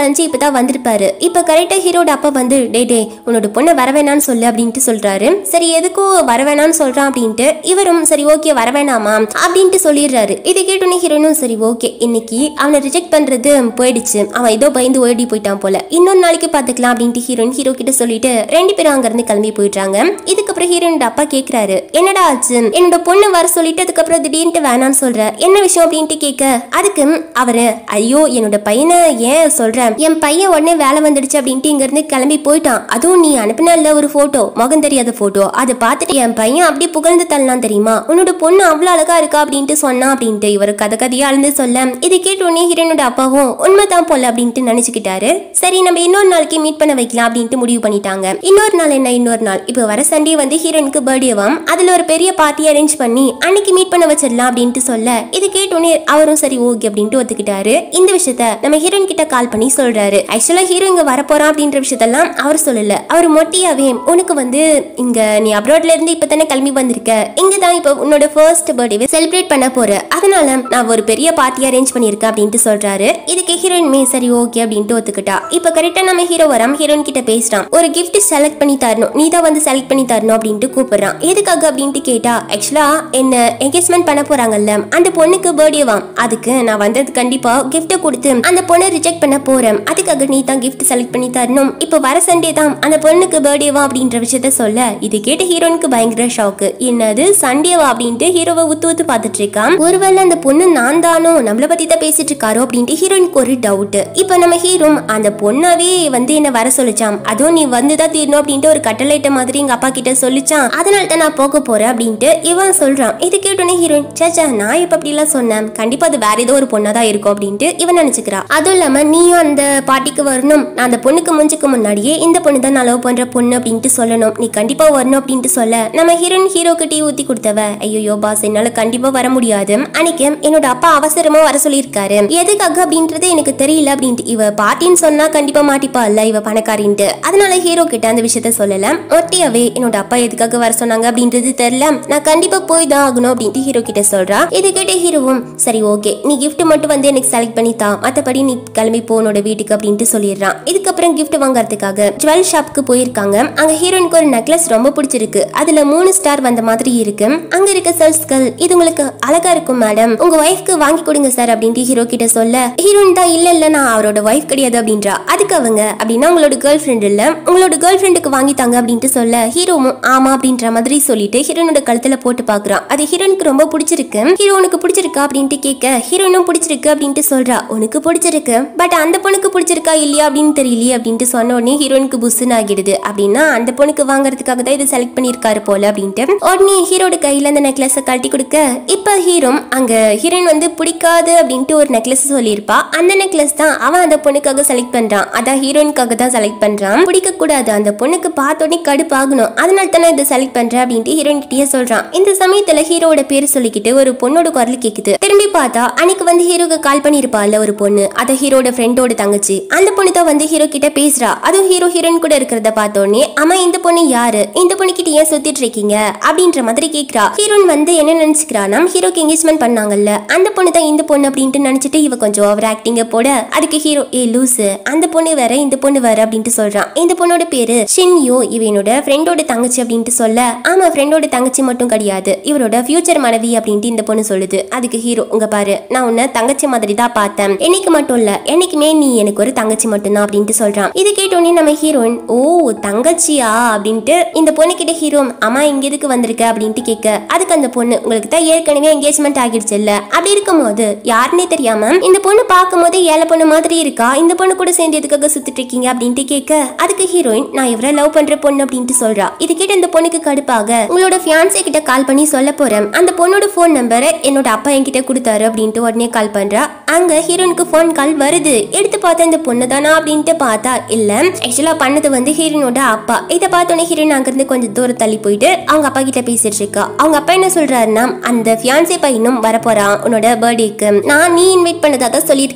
தான் வந்திருப்பாரு இப்ப கரெக்டா ஹீரோட அப்பா வந்து டே டே உன்னோட பொண்ணை வர வேணாம்னு சொல்லு அப்படின்ட்டு சொல்றாரு சரி எதுக்கும் வர வேணாம்னு சொல்றான் அப்படின்ட்டு இவரும் சரி ஓகே வர வேணாமா அப்படின்ட்டு சொல்லிடுறாரு இதை கேட்டோன்னே ஹீரோனும் சரி ஓகே இன்னைக்கு அவனை ரிஜெக்ட் பண்றது போயிடுச்சு அவன் ஏதோ பயந்து ஓடி போயிட்டான் போல இன்னொரு நாளைக்கு பாத்துக்கலாம் அப்படின்ட்டு ஹீரோயின் ஹீரோ கிட்ட சொல்லிட்டு ரெண்டு பேரும் அங்க இருந்து கிளம்பி போயிடுறாங்க இதுக்கப்புறம் ஹீரோனோட அப்பா கேக்குறாரு என்னடா ஆச்சு என்னோட பொண்ணு வர சொல்லிட்டு அதுக்கப்புறம் திடீர்னு வேணாம்னு சொல்ற என்ன விஷயம் அப்படின்ட்டு கேட்க அதுக்கு அவரு ஐயோ என்னோட பையனை ஏன் சொல்றேன் என் பையன் உடனே வேலை வந்துடுச்சு அப்படின்ட்டு இங்க இருந்து கிளம்பி போயிட்டான் அதுவும் நீ அனுப்பினல ஒரு போட்டோ முகம் தெரியாத போட்டோ அதை பார்த்துட்டு என் பையன் அப்படியே புகழ்ந்து தள்ளலாம் தெரியுமா உன்னோட பொண்ணு அவ்வளவு அழகா இருக்கா அப்படின்ட்டு சொன்னா அப்படின்ட்டு இவர் கதை கதையா அழுந்து சொல்ல இதை கேட்ட உடனே ஹீரோனோட அப்பாவும் உண்மைதான் போல அப்படின்ட்டு நினைச்சுக்கிட்டாரு சரி நம்ம இன்னொரு நாளைக்கு மீட் பண்ண வைக்கலாம் அப்படின்ட்டு முடிவு பண்ணிட்டாங்க இன்னொரு நாள் என்ன இன்னொரு நாள் இப்போ வர சண்டே வந்து ஹீரோனுக்கு பர்த்டேவாம் அதுல ஒரு பெரிய பார்ட்டி அரேஞ்ச் பண்ணி அன்னைக்கு மீட் பண்ண வச்சிடலாம் அப்படின்ட்டு சொல்ல இது கேட்டோன்னே அவரும் சரி ஓகே அப்படின்ட்டு ஒத்துக்கிட்டாரு இந்த விஷயத்த நம்ம ஹீரோயின் கிட்ட கால் பண்ணி சொல்றாரு ஆக்சுவலா ஹீரோ இங்க வரப்போறான் அப்படின்ற விஷயத்தெல்லாம் அவர் சொல்லல அவர் மொட்டியாவே உனக்கு வந்து இங்க நீ அப்ராட்ல இருந்து இப்ப தானே கிளம்பி வந்திருக்க இங்க தான் இப்போ உன்னோட ஃபர்ஸ்ட் பர்த்டே செலிப்ரேட் பண்ண போற அதனால நான் ஒரு பெரிய பார்ட்டி அரேஞ்ச் பண்ணியிருக்கேன் அப்படின்ட்டு சொல்றாரு இதுக்கு ஹீரோயின் மே சரி ஓகே அப்படின்ட்டு ஒத்துக்கிட்டா இப்போ கரெக்டா நம்ம ஹீரோ வராம ஹீரோயின் கிட்ட பேசுறான் ஒரு கிஃப்ட் செலக்ட் பண்ணி தரணும் நீ தான் வந்து செலக்ட் பண்ணி தரணும் அப்படின்ட்டு கூப்பிடுறான் எதுக்காக அப்படின்ட்டு கேட்டா ஆக்சுவலா என்ன என்கேஜ்மெண்ட் பண்ண போறாங்கல்ல அந்த பொண்ணுக்கு பர்த்டேவாம் அதுக்கு நான் வந்தது கண்டிப்பா gift கொடுத்து அந்த பொண்ணை ரிஜெக்ட் பண்ண போறேன் அதுக்காக நீ தான் gift செலக்ட் பண்ணி தரணும் இப்போ வர சண்டே தான் அந்த பொண்ணுக்கு பர்த்டேவா அப்படின்ற விஷயத்த சொல்ல இது கேட்ட ஹீரோனுக்கு பயங்கர ஷாக்கு என்னது சண்டேவா அப்படின்ட்டு ஹீரோவை உத்து உத்து பார்த்துட்டு இருக்கான் ஒருவேளை அந்த பொண்ணு நான் தானோ நம்மள பத்தி தான் பேசிட்டு இருக்காரோ அப்படின்ட்டு ஹீரோயினுக்கு ஒரு டவுட் இப்போ நம்ம ஹீரோ அந்த பொண்ணாவே வந்து என்ன வர சொல்லிச்சான் அதுவும் நீ வந்துதான் தீரணும் அப்படின்ட்டு ஒரு கட்டளைட்ட மாதிரி எங்க அப்பா கிட்ட சொல்லிச்சான் அதனால தான் நான் போக போறேன் அப்படின்ட்டு இவன் சொல்றான் இது கேட்டோன்னே ஹீரோயின் சேச்சா நான் இப்ப அப்படிலாம் சொன்னேன் கண்டிப்பா அது வேற ஏதோ ஒரு பொண்ணா தான் இருக்கும் அப்படின்ட்டு இவன் நினைச்சுக்கிறா அதுவும் இல்லாம நீயும் அந்த பார்ட்டிக்கு வரணும் நான் அந்த பொண்ணுக்கு முஞ்சுக்கு முன்னாடியே இந்த பொண்ணு தான் நான் லவ் பண்ற பொண்ணு அப்படின்ட்டு சொல்லணும் நீ கண்டிப்பா வரணும் அப்படின்ட்டு சொல்ல நம்ம ஹீரோயின் ஹீரோக்கு டீ ஊத்தி கொடுத்தவ ஐயோ பாஸ் என்னால கண்டிப்பா வர முடியாது அன்னைக்கு என்னோட அப்பா அவசரமா வர சொல்லியிருக்காரு எதுக்காக அப்படின்றது எனக்கு தெரியல அப்படின்ட்டு இவ பார்ட்டின்னு சொன்னா கண்டிப்பா மாட்டிப்பா இல்ல இவ பணக்காரின்ட்டு அதனால ஹீரோ கிட்ட அந்த விஷயத்த சொல்லல ஒட்டியாவே என்னோட அப்பா எதுக்காக வர சொன்னாங்க அப்படின்றது தெரியல நான் கண்டிப்பா போய் தான் ஆகணும் அப்படின்ட்டு ஹீரோ கிட்ட சொல்றா இது கேட்ட ஹீரோவும் சரி ஓகே நீ gift மட்டும் வந்து எனக்கு செலக்ட் பண்ணி தா மத்தபடி நீ கிளம்பி போ உன்னோட வீட்டுக்கு அப்படின்ட்டு சொல்லிடுறான் இதுக்கப்புறம் gift வாங்குறதுக்காக ஜுவல் ஷாப்க்கு போயிருக்காங்க அங்க ஹீரோயினுக்கு ஒரு நெக்லஸ் ரொம்ப பிடிச்சிருக்கு அதுல மூணு ஸ்டார் வந்த மாதிரி இருக்கு அங்க இருக்க செல்ஸ்கள் இது உங்களுக்கு அழகா இருக்கும் மேடம் உங்க ஒய்ஃப்க்கு வாங்கி கொடுங்க சார் அப்படின்ட்டு ஹீரோ கிட்ட சொல்ல ஹீரோயின் தான் இல்ல இல்ல நான் அவரோட ஒய்ஃப் கிடையாது அப்படின்றா அதுக்கு அவங்க அப்படின்னா உங்களோட கேர்ள் ஃப்ரெண்ட் இல்ல உங்களோட கேர்ள் ஃப்ரெண்டுக்கு வாங்கி தாங்க அப்படின்ட்டு சொல்ல ஹீரோவும் ஆமா அப்படின்ற மாதிரி சொல்லிட்டு ஹீரோனோட கழுத்துல போட்டு பாக்குறான் அது ஹீரோனுக்கு ரொம்ப பிடிச்சிருக்கு ஹீரோனுக்கு பிடிச்சிருக்கா அப்படின்ட்டு கேட்க ஹீரோனும் பிடிச்சிருக்கு அப்படின்ட்டு சொல்றா உனக்கு பிடிச்சிருக்கு பட் அந்த பொண்ணுக்கு பிடிச்சிருக்கா இல்லையா அப்படின்னு தெரியலையே அப்படின்ட்டு சொன்ன உடனே ஹீரோனுக்கு புஸ்ஸுன்னு ஆகிடுது அப்படின்னா அந்த பொண்ணுக்கு வாங்குறதுக்காக தான் இதை செலக்ட் பண்ணியிருக்காரு போல அப்படின்ட்டு உடனே ஹீரோட கையில அந்த நெக்லஸை கழட்டி கொடுக்க இப்ப ஹீரோ அங்க ஹீரோயின் வந்து பிடிக்காது அப்படின்ட்டு ஒரு நெக்லஸ் சொல்லியிருப்பா அந்த நெக்லஸ் தான் அவன் அந்த பொண்ணுக்காக செலக்ட் பண்றான் அதான் ஹீரோயினுக்காக தான் செலக்ட் பண்றான் பிடிக்க கூடாது அந்த பொண்ணுக்கு பார்த்தோன்னே கடுப்பாகணும் அதனால தானே இதை செலக்ட் பண்றேன் அப்படின்ட்டு ஹீரோயின் கிட்டயே சொல்றான் இந்த சமயத்துல ஹீரோட பேர் சொல்லிக்கிட்டு ஒரு பொண்ணோட குரல் கேக்குது திரும்பி பார்த்தா அன்னைக்கு வந்து ஹீரோக்கு கால் பண்ணிருப்பாள்ல ஒரு பொண்ணு அத ஹீரோட ஃப்ரெண்டோட தங்கச்சி அந்த பொண்ணு தான் வந்து ஹீரோ கிட்ட பேசுறா அதுவும் ஹீரோ ஹீரோயின் கூட இருக்கிறத பார்த்தோன்னே அம்மா இந்த பொண்ணு யாரு இந்த பொண்ணு கிட்ட ஏன் சுத்திட்டு இருக்கீங்க அப்படின்ற மாதிரி கேக்குறா ஹீரோயின் வந்து என்ன நினைச்சுக்கிறானா ஹீரோக்கு எங்கேஜ்மெண்ட் பண்ணாங்கல்ல அந்த பொண்ணு தான் இந்த பொண்ணு அப்படின்ட்டு நினைச்சிட்டு இவ கொஞ்சம் ஓவர் ஆக்டிங்க போட அதுக்கு ஹீரோ ஏ லூசு அந்த பொண்ணு வேற இந்த பொண்ணு வேற அப்படின்ட்டு சொல்றான் இந்த பொண்ணோட பேரு ஷின்யோ இவ என்னோட ஃப்ரெண்டோட தங்கச்சி அப்படின்ட்டு சொல்ல ஆமா ஃப்ரெண்டோட தங்கச்சி மட்டும் கிடையாது இவரோட ஃபியூச்சர் மனைவி அப்படின்ட்டு இந்த பொண்ணு சொல்லுது அதுக்கு ஹீரோ உங்க பாரு நான் உன்னை தங்கச்சி மாதிரி தான் பார்த்தேன் என்னைக்கு மட்டும் இல்ல என்னைக்குமே நீ எனக்கு ஒரு தங்கச்சி மட்டும்தான் அப்படின்ட்டு சொல்றான் இது கேட்டோன்னே நம்ம ஹீரோயின் ஓ தங்கச்சியா அப்படின்ட்டு இந்த பொண்ணு கிட்ட ஹீரோ அம்மா இங்க எதுக்கு வந்திருக்க அப்படின்ட்டு கேட்க அதுக்கு அந்த பொண்ணு உங்களுக்கு தான் ஏற்கனவே என்கேஜ்மெண்ட் ஆகிடுச்சு இல்ல அப்படி இருக்கும்போது யாருன்னே தெரியாம இந்த பொண்ணு பார்க்கும்போது ஏழை பொண்ணு மாதிரி இருக்கா இந்த பொண்ணு கூட சேர்ந்து எதுக்காக சுத்திட்டு இருக்கீங்க அப்படின்ட்டு கேட்க அதுக்கு ஹீரோயின் நான் இவரை லவ் பண்ற பொண்ணு அப்படின்ட்டு சொல்றா இது கேட்ட இந்த பொண்ணுக்கு கடுப்பாக உங்களோட ஃபியான்சே கிட்ட கால் பண்ணி சொல்ல போறேன் அந்த பொண்ணோட ஃபோன் நம்பரை என்னோட அப்பா என்கிட்ட கொடுத்தாரு அப்படின்ட்டு உடனே கால் பண்றா அங்க ஹீரோனுக்கு ஃபோன் கால் வருது எடுத்து பார்த்தா இந்த பொண்ணு தானா அப்படின்ட்டு பார்த்தா இல்ல ஆக்சுவலா பண்ணது வந்து ஹீரோனோட அப்பா இதை பார்த்தோன்னே ஹீரோயின் அங்கிருந்து கொஞ்சம் தூரம் தள்ளி போயிட்டு அவங்க அப்பா கிட்ட பேசிட்டு இருக்கா அவங்க அப்பா என்ன சொல்றாருன்னா அந்த ஃபியான்சே பையனும் வரப்போறான் உன்னோட பர்த்டேக்கு நான் நீ இன்வைட் பண்ணதா தான் சொல்லியிருக்கேன் அப்பா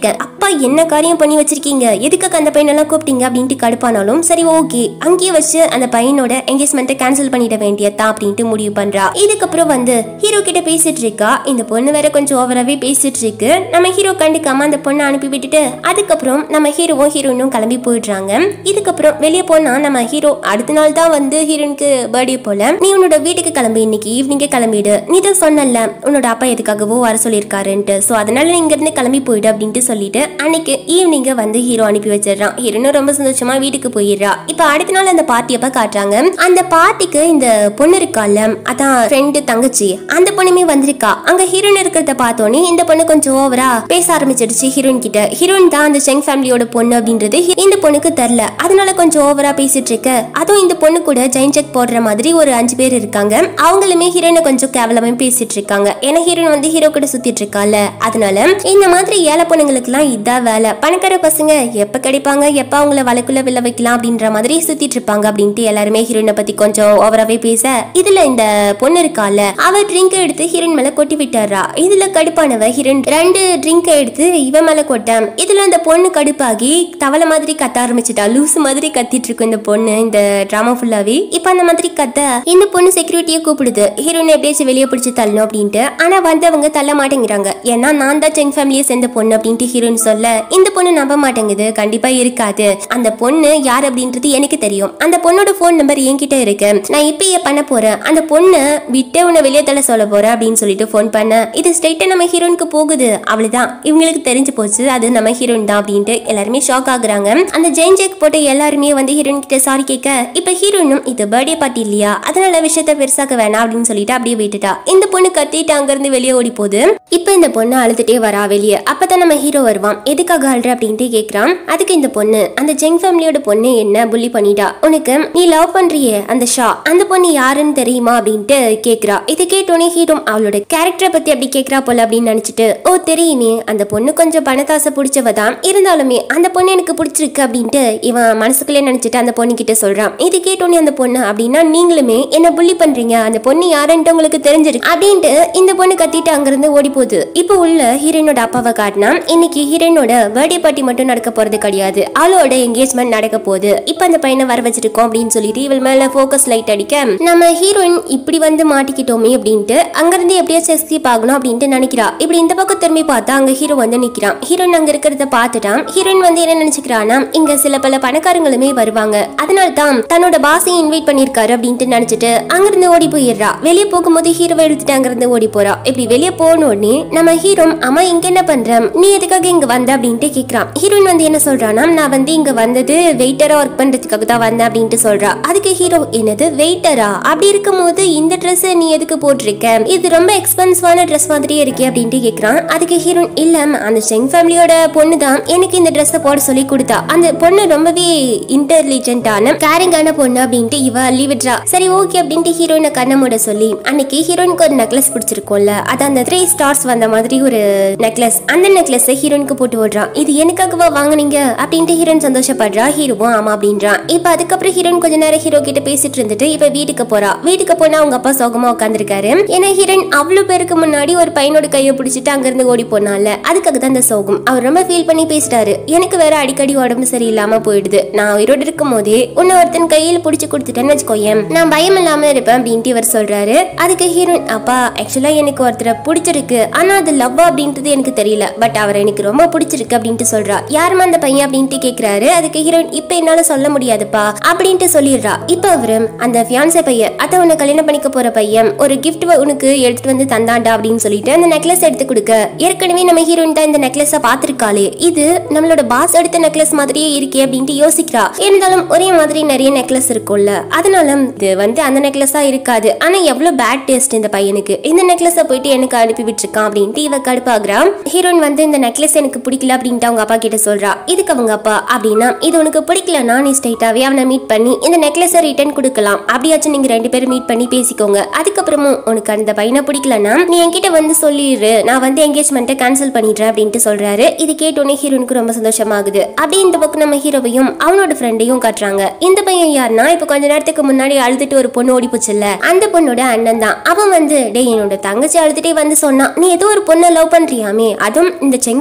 என்ன காரியம் பண்ணி வச்சிருக்கீங்க எதுக்காக அந்த பையனெல்லாம் கூப்பிட்டீங்க அப்படின்ட்டு கடுப்பானாலும் சரி ஓகே அங்கேயே வச்சு அந்த பையனோட என்கேஜ்மெண்ட்டை கேன்சல் பண்ணிட வேண்டியதா அப்படின்ட்டு முடிவு பண்றா இதுக்கப்புறம் வந்து ஹீரோ கிட்ட பேசிட்டு இருக்கா இந்த பொண்ணு வேற கொஞ்சம் ஓவராகவே பேசிட்டு இருக்கு நம்ம ஹீரோ கண்டுக்காம அந்த பொண்ணை அனுப்பி விட்டுட்டு அதுக்கப்புறம் நம்ம ஹீரோவும் ஹீரோயினும் கிளம்பி போயிடுறாங்க இதுக்கப்புறம் வெளியே போனா நம்ம ஹீரோ அடுத்த நாள் தான் வந்து ஹீரோனுக்கு பர்த்டே போல நீ உன்னோட வீட்டுக்கு கிளம்பி இன்னைக்கு ஈவினிங்கே கிளம்பிடு நீ தான் சொன்னல உன்னோட அப்பா எதுக்காகவோ வர சொல்லியிருக்காருன்ட்டு ஸோ அதனால நீ இங்கிருந்து கிளம்பி போயிடு அப்படின்ட்டு சொல்லிட்டு அன்னைக்கு ஈவினிங்க வந்து ஹீரோ அனுப்பி வச்சிடுறான் ஹீரோனும் ரொம்ப சந்தோஷமா வீட்டுக்கு போயிடுறா இப்போ அடுத்த நாள் அந்த பார்ட்டி அப்ப காட்டுறாங்க அந்த பார்ட்டிக்கு இந்த பொண்ணு இருக்கால அதான் ஃப்ரெண்டு தங்கச்சி அந்த பொண்ணுமே வந்திருக்கா அங்க ஹீரோயின் இருக்கிறத பார்த்தோன்னே இந்த பொண்ணு கொஞ்சம் ஓவரா பேச ஆரம்பிச்சிடுச்சு ஹீரோயின் கிட்ட ஹீரோயின் தான் அந்த செங் ஃபேமிலியோட பொண்ணு அப்படின்றது ஹி- இந்த பொண்ணுக்கு தெரியல அதனால கொஞ்சம் ஓவரா பேசிட்டு இருக்க அதுவும் இந்த பொண்ணு கூட ஜெயின் செக் போடுற மாதிரி ஒரு அஞ்சு பேர் இருக்காங்க அவங்களுமே ஹீரோயினை கொஞ்சம் கேவலமா பேசிட்டு இருக்காங்க ஏன்னா ஹீரோயின் வந்து ஹீரோ கூட சுத்திட்டு இருக்கால அதனால இந்த மாதிரி ஏழை பொண்ணுங்களுக்கு எல்லாம் இதான் வேலை பணக்கார பசங்க எப்ப கிடைப்பாங்க எப்ப அவங்கள வலைக்குள்ள வில்ல வைக்கலாம் அப்படின்ற மாதிரி சுத்திட்டு இருப்பாங்க அப்படின்ட்டு எல்லாருமே ஹீரோயினை பத்தி கொஞ்சம் ஓவராவே பேச இதுல இந்த பொண்ணு இருக்கால அவ ட்ரிங்க் எடுத்து ஹீரோயின் மேல கொட்டி விட்டாரா இதுல கடுப்பானவ ஹீரோயின் ரெண்டு ட்ரிங்க் எடுத்து இவன் மேல கொட்ட இதுல அந்த பொண்ணு கடுப்பாகி தவளை மாதிரி கத்த ஆரம்பிச்சிட்டா லூசு மாதிரி கத்திட்டு இருக்கும் இந்த பொண்ணு இந்த டிராமா ஃபுல்லாவே இப்ப அந்த மாதிரி கத்த இந்த பொண்ணு செக்யூரிட்டியை கூப்பிடுது ஹீரோயின் எப்படியாச்சும் வெளியே பிடிச்சு தள்ளணும் அப்படின்ட்டு ஆனா வந்தவங்க தள்ள மாட்டேங்கிறாங்க ஏன்னா நான் தான் செங் ஃபேமிலியை சேர்ந்த பொண்ணு அப்படின்ட்டு ஹீரோயின் சொல்ல இந்த பொண்ணு நம்ப மாட்டேங்குது கண்டிப்பா இருக்காது அந்த பொண்ணு யார் அப்படின்றது எனக்கு தெரியும் அந்த பொண்ணோட ஃபோன் நம்பர் என்கிட்ட இருக்கு நான் இப்பயே பண்ண போறேன் அந்த பொண்ணு விட்டு உன்னை வெளியே தள்ள சொல்ல போறேன் அப்படின்னு சொல்லிட்டு ஃபோன் பண்ண இது ஸ்ட்ரைட்டா நம்ம ஹீரோனுக்கு போகுது அவ்வளவுதான் இவங்களுக்கு தெரிஞ்சு போச்சு அது நம்ம ஹீரோயின் தான் அப்படின்ட்டு எல்லாருமே ஷாக் ஆகுறாங்க அந்த ஜெயின் ஜெக் போட்ட எல்லாருமே வந்து ஹீரோயின் கிட்ட சாரி கேட்க இப்ப ஹீரோயினும் இது பர்த்டே பார்ட்டி இல்லையா அதனால விஷயத்த பெருசாக்க வேணாம் அப்படின்னு சொல்லிட்டு அப்படியே விட்டுட்டா இந்த பொண்ணு கத்திட்டு அங்கிருந்து வெளியே ஓடி போகுது இப்ப இந்த பொண்ணு அழுதுட்டே வரா வெளியே அப்பதான் நம்ம ஹீரோ வருவான் எதுக்காக அழுற அப்படின்ட்டு கேக்குறான் அதுக்கு இந்த பொண்ணு அந்த ஜெங் ஃபேமிலியோட பொண்ணு என்ன புள்ளி பண்ணிட்டா உனக்கு நீ லவ் பண்றியே அந்த ஷா அந்த பொண்ணு யாருன்னு தெரியுமா அப்படின்ட்டு கேக்குறா இதை கேட்டோன்னே ஹீரோ அவளோட கேரக்டரை பத்தி அப்படி கேக்குறா போல அப்படின்னு நினைச்சிட்டு ஓ தெரியுமே அந்த பொண்ணு கொஞ்சம் பணத்தாசை பிடிச்சவ தான் இருந்தாலுமே அந்த பொண்ணு எனக்கு பிடிச்சிருக்கு அப்படின்ட்டு இவன் மனசுக்குள்ளே நினைச்சிட்டு அந்த பொண்ணு கிட்ட சொல்றான் இது கேட்டோன்னே அந்த பொண்ணு அப்படின்னா நீங்களுமே என்ன புள்ளி பண்றீங்க அந்த பொண்ணு யாருன்ட்டு உங்களுக்கு தெரிஞ்சிருக்கு அப்படின்ட்டு இந்த பொண்ணு கத்திட்டு அங்கிருந்து ஓடி போகுது இப்போ உள்ள ஹீரோயினோட அப்பாவை காட்டினா இன்னைக்கு ஹீரோயினோட பர்த்டே பார்ட்டி மட்டும் நடக்க போறது கிடையாது அவளோட என்கேஜ்மெண்ட் நடக்க போகுது இப்போ அந்த பையனை வர வச்சிருக்கோம் அப்படின்னு சொல்லிட்டு இவள் மேல ஃபோக்கஸ் லைட் அடிக்க நம்ம ஹீரோயின் இப்படி வந்து மாட்டிக்கிட்டோமே அப்படின்ட்டு அங்கிருந்து எப்படியாச்சும் எஸ்கேப் ஆகணும் அப்படின்ட்டு நினைக்கிறா இப்படி இந்த பக்கம் திரும்பி பார்த்தா அங்க ஹீரோ வந்து நிக்கிறான் ஹீரோயின் அங்க இருக்கிறத பார்த்துட்டான் ஹீரோயின் வந்து என்ன நினைச்சுக்கிறானா இங்க சில பல பணக்காரங்களுமே வருவாங்க அதனால தான் தன்னோட பாஸையும் இன்வைட் பண்ணிருக்காரு அப்படின்ட்டு நினைச்சிட்டு அங்கிருந்து ஓடி போயிடுறா வெளியே போகும்போது ஹீரோவை எடுத்துட்டு அங்கிருந்து ஓடி போறா இப்படி வெளியே போன உடனே நம்ம ஹீரோ அம்மா இங்க என்ன பண்ற நீ எதுக்காக இங்க வந்த அப்படின்ட்டு கேக்குறான் ஹீரோயின் வந்து என்ன சொல்றானா நான் வந்து இங்க வந்தது வெயிட்டரா ஒர்க் பண்றதுக்காக தான் வந்தேன் அப்படின்ட்டு சொல்றா அதுக்கு ஹீரோ என்னது வெயிட்டரா அப்படி இருக்கும்போது இந்த Dress நீ எதுக்கு போட்டிருக்க இது ரொம்ப எக்ஸ்பென்சிவான Dress மாதிரியே இருக்கே அப்படின்ட்டு கேக்குறான் அதுக்கு ஹீரோயின் இல்ல அந்த செங் ஃபேமிலியோட பொண்ணு தான் எனக்கு இந்த Dress போட சொல்லி கொடுத்தா அந்த பொண்ணு ரொம்பவே இன்டெலிஜென்ட்டான கேரிங்கான பொண்ணு அப்படின்ட்டு இவ அள்ளி விட்றா சரி ஓகே அப்படின்ட்டு ஹீரோயினை கண்ண மூட சொல்லி அன்னைக்கு ஹீரோயினுக்கு ஒரு நெக்லஸ் பிடிச்சிருக்கும்ல அது அந்த த்ரீ ஸ்டார்ஸ் வந்த மாதிரி ஒரு நெக்லஸ் அந்த நெக்லஸ் ஹீரோயினுக்கு போட்டு விடுறான் இது எனக்காகவா வாங்குனீங்க அப்படின்ட்டு ஹீரோயின் சந்தோஷப்படுறா ஹீரோவும் ஆமா அப்படின்றான் இப்ப அதுக்கப்புறம் ஹீரோயின் கொஞ்ச நேரம் ஹீரோ கிட்ட பேசிட்டு இருந்துட்டு இப்ப வீட்டுக்கு போறா வீட்டுக்கு போனா அவங்க அப்பா சோகமா உட்காந்துருக்காரு ஏன்னா ஹீரோயின் அவ்வளவு பேருக்கு முன்னாடி ஒரு பையனோட கையை பிடிச்சிட்டு அங்கிருந்து ஓடி போனால அதுக்காக தான் அந்த சோகம் அவர் ரொம்ப ஃபீல் பண்ணி பேசிட்டாரு எனக்கு வேற அடிக்கடி உடம்பு சரியில்லாம போயிடுது நான் உயிரோடு இருக்கும் போதே உன்னை ஒருத்தன் கையில பிடிச்சு கொடுத்துட்டேன்னு வச்சுக்கோயேன் நான் பயம் இல்லாம இருப்பேன் அப்படின்ட்டு இவர் சொல்றாரு அதுக்கு ஹீரோயின் அப்பா ஆக்சுவலா எனக்கு ஒருத்தரை பிடிச்சிருக்கு ஆனா அது லவ் அப்படின்றது எனக்கு தெரியல பட் அவர் எனக்கு ரொம்ப பிடிச்சிருக்கு அப்படின்ட்டு சொல்றா யாருமா அந்த பையன் அப்படின்ட்டு கேக்குறாரு அதுக்கு ஹீரோயின் இப்ப என்னால சொல்ல முடியாதுப்பா அப்படின்ட்டு சொல்லிடுறா இப்ப அவரு அந்த ஃபியான்சே பையன் அத உன்னை கல்யாணம் பண்ணிக்க போற பையன் ஒரு கிஃப்ட் உனக்கு எடுத்துட்டு வந்து தந்தாண்டா அப்படின்னு சொல்லிட்டு அந்த நெக்லஸ் எடுத்து கொடுக்க ஏற்கனவே நம்ம ஹீரோயின் தான் இந்த நெக்லஸ பாத்திருக்காளே இது நம்மளோட பாஸ் எடுத்த நெக்லஸ் மாதிரியே இருக்கே அப்படின்ட்டு யோசிக்கிறா இருந்தாலும் ஒரே மாதிரி நிறைய நெக்லஸ் இருக்கும்ல அதனால இது வந்து அந்த நெக்லஸா இருக்காது ஆனா எவ்வளவு பேட் டேஸ்ட் இந்த பையனுக்கு இந்த நெக்லஸ போயிட்டு எனக்கு அனுப்பி விட்டுருக்கான் அப்படின்ட்டு இவ கடுப்பாகிறா ஹீரோயின் வந்து இந்த நெக்லஸ் எனக்கு பிடிக்கல அப்படின்ட்டு அவங்க அப்பா கிட்ட சொல்றா இதுக்கு அவங்க அப்பா அப்படின்னா இது உனக்கு பிடிக்கலன்னா நீ ஸ்ட்ரைட்டாவே அவனை மீட் பண்ணி இந்த நெக்லஸை ரிட்டர்ன் கொடுக்கலாம் அப்படியாச்சும் நீங்க ரெண்டு பேரும் மீட் பண்ணி பேசிக்கோங்க அதுக்கப்புறமும் உனக்கு அந்த பையனை பிடிக்கலன்னா நீ என்கிட்ட வந்து சொல்லிடு நான் வந்து என்கேஜ்மெண்ட்டை கேன்சல் பண்ணிடுறேன் அப்படின்ட்டு சொல்றாரு இது கேட்டோன்னே ஹீரோனுக்கு ரொம்ப சந்தோஷமாகுது அப்படியே இந்த பக்கம் நம்ம ஹீரோவையும் அவனோட ஃப்ரெண்டையும் காட்டுறாங்க இந்த பையன் யாருன்னா இப்போ கொஞ்ச நேரத்துக்கு முன்னாடி அழுதுட்டு ஒரு பொண்ணு ஓடி போச்சுல்ல அந்த பொண்ணோட அண்ணன் தான் அவன் வந்து டேய் என்னோட தங்கச்சி அழுதுட்டே வந்து சொன்னான் நீ ஏதோ ஒரு பொண்ணை லவ் பண்றியாமே அதுவும் இந்த செங் ஃபேமிலியோட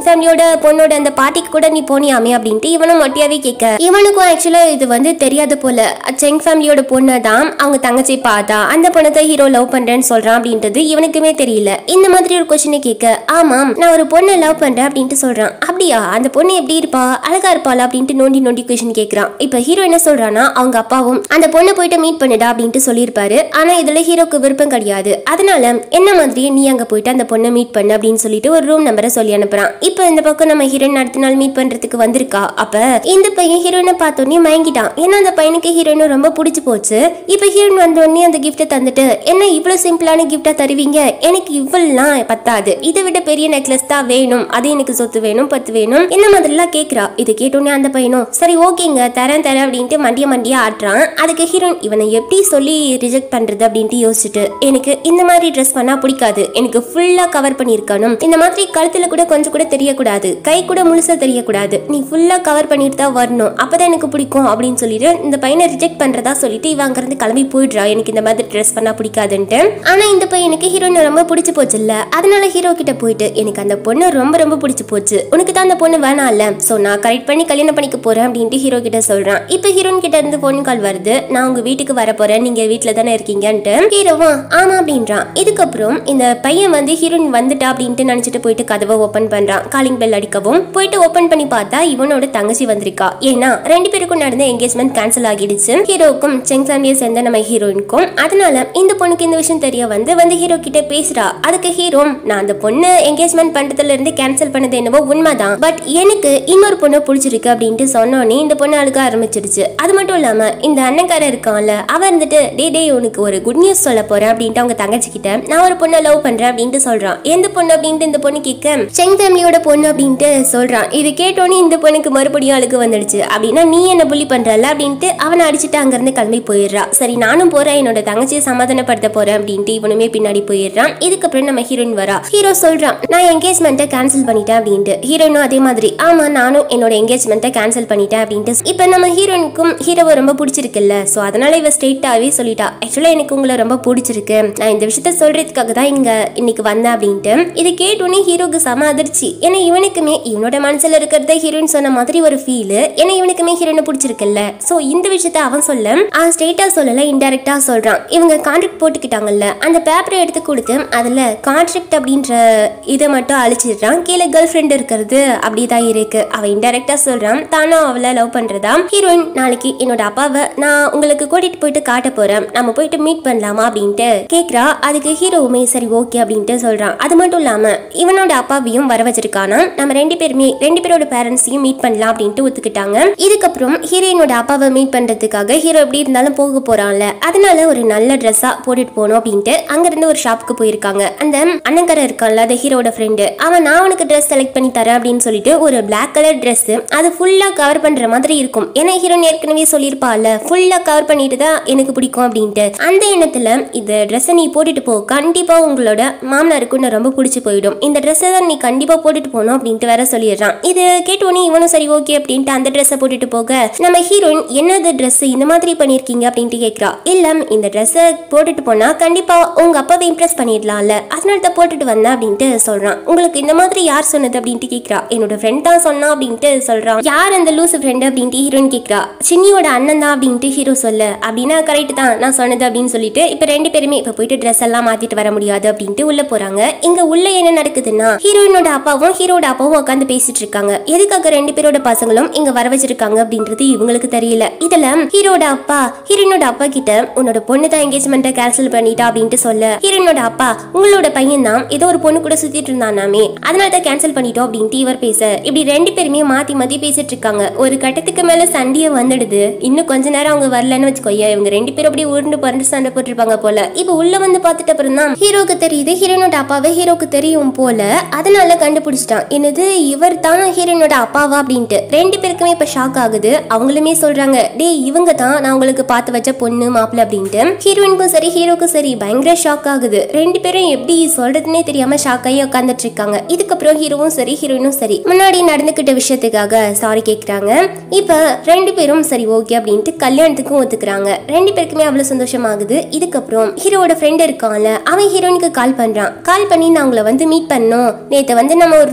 பொண்ணோட அந்த பார்ட்டிக்கு கூட நீ போனியாமே அப்படின்ட்டு இவனும் மொட்டையாவே கேட்க இவனுக்கும் ஆக்சுவலா இது வந்து தெரியாது போல செங் ஃபேமிலியோட பொண்ணு தான் அவங்க தங்கச்சி பார்த்தா அந்த பொண்ணை தான் ஹீரோ லவ் பண்றேன்னு சொல்றான் அப்படின்றது இவனுக்குமே தெரியல இந்த மாதிரி ஒரு கொஸ்டினை கேட்க ஆமாம் நான் ஒரு பொண்ணை லவ் பண்றேன் அப்படின்ட்டு சொல்றான் அப்படியா அந்த பொண்ணு எப்படி இருப்பா அழகா இருப்பாளா அப்படின்ட்டு நோண்டி நோண்டி கொஸ்டின் கேட்கறான் இப்ப ஹீரோ என்ன சொல்றான்னா அவங்க அப்பாவும் அந்த பொண்ணை போயிட்டு மீட் பண்ணுடா அப்படின்ட்டு சொல்லியிருப்பாரு ஆனா இதுல ஹீரோக்கு விருப்பம் கிடையாது அதனால என்ன மாதிரியே நீ அங்க போயிட்டு அந்த பொண்ணை மீட் பண்ணு அப்படின்னு சொல்லிட்டு ஒரு ரூம் நம்பரை சொல்லி அனுப்புறான் இப்ப இந்த பக்கம் நம்ம ஹீரோயின் அடுத்த நாள் மீட் பண்றதுக்கு வந்திருக்கா அப்ப இந்த பையன் ஹீரோயினை பார்த்தோன்னே மயங்கிட்டான் ஏன்னா அந்த பையனுக்கு ஹீரோயினை ரொம்ப பிடிச்சு போச்சு இப்ப ஹீரோயின் வந்த உடனே அந்த கிஃப்ட்டை தந்துட்டு என்ன இவ்வளவு சிம்பிளான கிஃப்டா தருவீங்க எனக்கு இவ்வளவுலாம் பத்தாது இதை விட பெரிய நெக்லஸ் தான் வேணும் அது எனக்கு சொத்து வேணும் பத்து வேணும் இந்த மாதிரிலாம் கேக்குறா இது கேட்டோன்னே அந்த பையனும் சரி ஓகேங்க தரேன் தரேன் அப்படின்ட்டு மண்டிய மண்டியா ஆட்டுறான் அதுக்கு ஹீரோயின் இவனை எப்படி சொல்லி ரிஜெக்ட் பண்றது அப்படின்ட்டு யோசிச்சுட்டு எனக்கு இந்த மாதிரி ட்ரெஸ் பண்ணா பிடிக்காது எனக்கு ஃபுல்லா கவர் பண்ணியிருக்கணும் இந்த மாதிரி கழுத்துல கூட கொஞ்சம் கூட தெரியக்கூடாது கை கூட முழுசா தெரியக்கூடாது நீ ஃபுல்லா கவர் பண்ணிட்டு தான் வரணும் அப்பதான் எனக்கு பிடிக்கும் அப்படின்னு சொல்லிட்டு இந்த பையனை ரிஜெக்ட் பண்றதா சொல்லிட்டு இவன் அங்கிருந்து கிளம்பி போயிடுறா எனக்கு இந்த மாதிரி ட்ரெஸ் பண்ணா பிடிக்காதுன்ட்டு ஆனா இந்த பையனுக்கு ஹீரோயின் ரொம்ப பிடிச்சு போச்சு இல்ல அதனால ஹீரோ கிட்ட போயிட்டு எனக்கு அந்த பொண்ணு ரொம்ப ரொம்ப பிடிச்சு போச்சு உனக்கு தான் அந்த பொண்ணு வேணாம் இல்ல சோ நான் கரெக்ட் பண்ணி கல்யாணம் பண்ணிக்க போறேன் அப்படின்ட்டு ஹீரோ கிட்ட சொல்றான் இப்ப ஹீரோயின் கிட்ட இருந்து போன் கால் வருது நான் உங்க வீட்டுக்கு வர போறேன் நீங்க வீட்டுல தானே இருக்கீங்கன்ட்டு ஹீரோவும் ஆமா அப்படின்றான் இதுக்கப்புறம் இந்த பையன் வந்து ஹீரோயின் வந்துட்டா அப்படின்ட்டு நினைச்சிட்டு போயிட்டு கதவை ஓபன் பண்றான் காலிங் பெல் அடிக்கவும் போயிட்டு ஓபன் பண்ணி பார்த்தா இவனோட தங்கச்சி வந்திருக்கா ஏன்னா ரெண்டு பேருக்கும் நடந்த என்கேஜ்மெண்ட் கேன்சல் ஆகிடுச்சு ஹீரோவுக்கும் செங் ஃபேமிலியை சேர்ந்த நம்ம ஹீரோயினுக்கும் அதனால இந்த பொண்ணுக்கு இந்த விஷயம் தெரிய வந்து வந்து ஹீரோ கிட்ட பேசுறா அதுக்கு ஹீரோ நான் அந்த பொண்ணு என்கேஜ்மெண்ட் பண்றதுல இருந்து கேன்சல் பண்ணது என்னவோ உண்மைதான் பட் எனக்கு இன்னொரு பொண்ணு பிடிச்சிருக்கு அப்படின்ட்டு சொன்னோடனே இந்த பொண்ணு அழுக ஆரம்பிச்சிருச்சு அது மட்டும் இல்லாம இந்த அண்ணன்காரன் இருக்கான்ல அவன் இருந்துட்டு டே டே உனக்கு ஒரு குட் நியூஸ் சொல்ல போறேன் அப்படின்ட்டு அவங்க தங்கச்சி கிட்ட நான் ஒரு பொண்ணை லவ் பண்றேன் அப்படின்ட்டு சொல்றான் எந்த பொண்ணு அப்படின்ட்டு இந்த பொண்ணு கேட்க செங் ஃபேமிலியோட பொண்ணு அப்படின்ட்டு சொல்றான் இது கேட்டோன்னே இந்த பொண்ணுக்கு மறுபடியும் அழுகு வந்துடுச்சு அப்படின்னா நீ என்ன புள்ளி பண்றல அப்படின்ட்டு அவனை அடிச்சுட்டு அங்கிருந்து கிளம்பி போயிடுறா சரி நானும் போறேன் என்னோட தங்கச்சியை சமாதானப்படுத்த போறேன் அப்படின்ட்டு இவனுமே பின்னாடி போயிடுறான் இதுக்கப்புறம் நம்ம ஹீரோயின் வரா ஹீரோ சொல்றான் நான் என்கேஜ்மெண்ட்டை கேன்சல் பண்ணிட்டேன் அப்படின்ட்டு ஹீரோயினும் அதே மாதிரி ஆமா நானும் என்னோட என்கேஜ்மெண்ட்டை கேன்சல் பண்ணிட்டேன் அப்படின்ட்டு இப்போ நம்ம ஹீரோயினுக்கும் ஹீரோவை ரொம்ப பிடிச்சிருக்குல்ல ஸோ அதனால இவ ஸ்ட்ரெயிட்டாவே சொல்லிட்டா ஆக்சுவலா எனக்கு உங்களை ரொம்ப பிடிச்சிருக்கு நான் இந்த விஷயத்த சொல்றதுக்காக தான் இங்க இன்னைக்கு வந்தேன் அப்படின்ட்டு இதை கேட்டோன்னே ஹீரோக்கு செம அதிர்ச்சி ஏன்னா இவனுக்குமே இவனோட மனசுல இருக்கிறத ஹீரோயின் சொன்ன மாதிரி ஒரு ஃபீல் ஏன்னா இவனுக்குமே ஹீரோயினை பிடிச்சிருக்குல்ல ஸோ இந்த விஷயத்த அவன் சொல்ல அவன் ஸ்ட்ரெயிட்டா சொல்லல இன்டெரக்டா சொல்றான் இவங்க கான்ட்ராக்ட் போட்டுக்கிட்டாங்கல்ல அந்த பேப்பரை எடுத்து கொடுத்து அதுல கான்ட்ராக்ட் அப்படின்ற இதை மட்டும் அழிச்சிடுறான் கீழே கேர்ள் ஃப்ரெண்ட் இருக்கிறது அப்படிதான் இருக்கு அவன் இன்டெரக்டா சொல்றான் தானும் அவளை லவ் பண்றதா ஹீரோயின் நாளைக்கு என்னோட அப்பாவை நான் உங்களுக்கு கூட்டிட்டு போயிட்டு காட்ட போறேன் நம்ம போயிட்டு மீட் பண்ணலாமா அப்படின்ட்டு கேக்குறா அதுக்கு ஹீரோவுமே சரி ஓகே அப்படின்ட்டு சொல்றான் அது மட்டும் இல்லாம இவனோட அப்பாவையும் வர வச்சிருக்கானா நம்ம ரெண்டு பேருமே ரெண்டு பேரோட பேரண்ட்ஸையும் மீட் பண்ணலாம் அப்படின்ட்டு ஒத்துக்கிட்டாங்க இதுக்கப்புறம் ஹீரோயினோட அப்பாவை மீட் பண்றதுக்காக ஹீரோ எப்படி இருந்தாலும் போக போறான்ல அதனால ஒரு நல்ல ட்ரெஸ்ஸா போட்டுட்டு போகணும் அப்படின்ட்டு அங்கிருந்து ஒரு ஷாப்புக்கு போயிருக்காங்க அந்த அண்ணங்கரை இருக்கான்ல அந்த ஹீரோட ஃப்ரெண்டு அவன் நான் உனக்கு ட்ரெஸ் செலக்ட் பண்ணி தரேன் அப்படின்னு சொல்லிட்டு ஒரு பிளாக் கலர் Dress அது ஃபுல்லா கவர் பண்ற மாதிரி இருக்கும் ஏன்னா ஹீரோயின் ஏற்கனவே சொல்லியிருப்பாள்ல ஃபுல்லா கவர் பண்ணிட்டு தான் எனக்கு பிடிக்கும் அப்படின்ட்டு அந்த எண்ணத்துல இந்த ட்ரெஸ்ஸை நீ போட்டுட்டு போ கண்டிப்பா உங்களோட மாமனாருக்கு உன்னை ரொம்ப பிடிச்சி போயிடும் இந்த ட்ரெஸ்ஸை தான் நீ கண்டிப்பா போட்டுட்டு போகணும் அப்படின்ட்டு வேற சொல்லிடுறான் இது கேட்டோன்னே இவனும் சரி ஓகே அப்படின்ட்டு அந்த ட்ரெஸ்ஸை போட்டுட்டு போக நம்ம ஹீரோயின் என்னது ட்ரெஸ் இந்த மாதிரி பண்ணியிருக்கீங்க அப்படின்ட்டு கேட்குறா இல்ல இந்த ட்ரெஸ்ஸை போட்டுட்டு போனா கண்டிப்பா உங்க அப்பாவை இம்ப்ரெஸ் பண்ணிடலாம்ல அதனால தான் போட்டுட்டு வந்தேன் அப்படின்ட்டு சொல்றான் உங்களுக்கு இந்த மாதிரி யார் சொன்னது அப்படின்ட்டு கேட்குறா என்னோட ஃப்ரெண்ட் தான் சொன்னா அப்படின்ட்டு சொல்றான் யார் அந்த லூசு ஃப்ரெண்ட் அப்படின்ட்டு ஹீரோயின் கேட்குறா சின்னியோட அண்ணன் தான் அப்படின்ட்டு ஹீரோ சொல்ல அப்படின்னா கரெக்ட் தான் நான் சொன்னது அப்படின்னு சொல்லிட்டு இப்போ ரெண்டு பேருமே இப்போ போயிட்டு ட்ரெஸ் எல்லாம் மாத்திட்டு வர முடியாது அப்படின்ட்டு உள்ள போறாங்க இங்க உள்ள என்ன நடக்குதுன்னா ஹீரோயினோட அப்பாவும் ஹீரோட அப்பாவும் உட்காந்து பேசிட்டு இருக்காங்க எதுக்காக ரெண்டு பேரோட பசங்களும் இங்க வர வச்சிருக்காங்க அப்படின்றது இவங்களுக்கு தெரியல இதுல ஹீரோட அப்பா ஹீரோயினோட அப்பா கிட்ட உன்னோட பொண்ணு தான் என்கேஜ்மெண்ட்டை கேன்சல் பண்ணிட்டா அப்படின்ட்டு சொல்ல ஹீரோயினோட அப்பா உங்களோட பையன் தான் ஏதோ ஒரு பொண்ணு கூட சுத்திட்டு இருந்தானாமே அதனால தான் கேன்சல் பண்ணிட்டோம் அப்படின்ட்டு இவர் பேச இப்படி ரெண்டு பேருமே மாத்தி மாத்தி பேசிட்டு இருக்காங்க ஒரு கட்டத்துக்கு மேல சண்டையே வந்துடுது இன்னும் கொஞ்ச நேரம் அவங்க வரலன்னு வச்சுக்கோயே இவங்க ரெண்டு பேரும் அப்படியே உருண்டு பறந்து சண்டை போட்டிருப்பாங்க போல இப்போ உள்ள வந்து பார்த்துட்ட அப்புறம் தான் ஹீரோக்கு தெரியுது ஹீரோனோட அப்பாவை ஹீரோக்கு தெரியும் போல அதனால கண்டுபிடிச்சிட்டான் என்னது இவர் தான் ஹீரோனோட அப்பாவா அப்படின்ட்டு ரெண்டு பேருக்குமே இப்ப ஷாக் ஆகுது அவங்களுமே சொல்றாங்க டேய் இவங்க தான் நான் உங்களுக்கு பார்த்து வச்ச பொண்ணு மாப்பிள்ள அப்படின்ட்டு ஹீரோயினுக்கும் சரி ஹீரோக்கும் சரி பயங்கர ஷாக் ஆகுது ரெண்டு பேரும் எப்படி சொல்றதுன்னே தெரியாம ஷாக் ஆகி உட்காந்துட்டு இருக்காங்க இதுக்கப்புறம் ஹீரோவும் சரி ஹீரோயினும் சரி முன்னாடி நடந்துக்கிட்ட விஷயத்துக்காக சாரி கேக்குறாங்க இப்ப ரெண்டு பேரும் சரி ஓகே அப்படின்ட்டு கல்யாணத்துக்கும் ஒத்துக்கிறாங்க ரெண்டு பேருக்குமே அவ்வளவு சந்தோஷமாகுது இதுக்கப்புறம் ஹீரோவோட ஃப்ரெண்ட் இருக்கான்ல அவன் ஹீரோயினுக்கு கால் பண்றான் கால் பண்ணி நான் உங்களை வந்து மீட் பண்ணோம் நேத்து வந்து நம்ம ஒரு ரூம்ல மீட்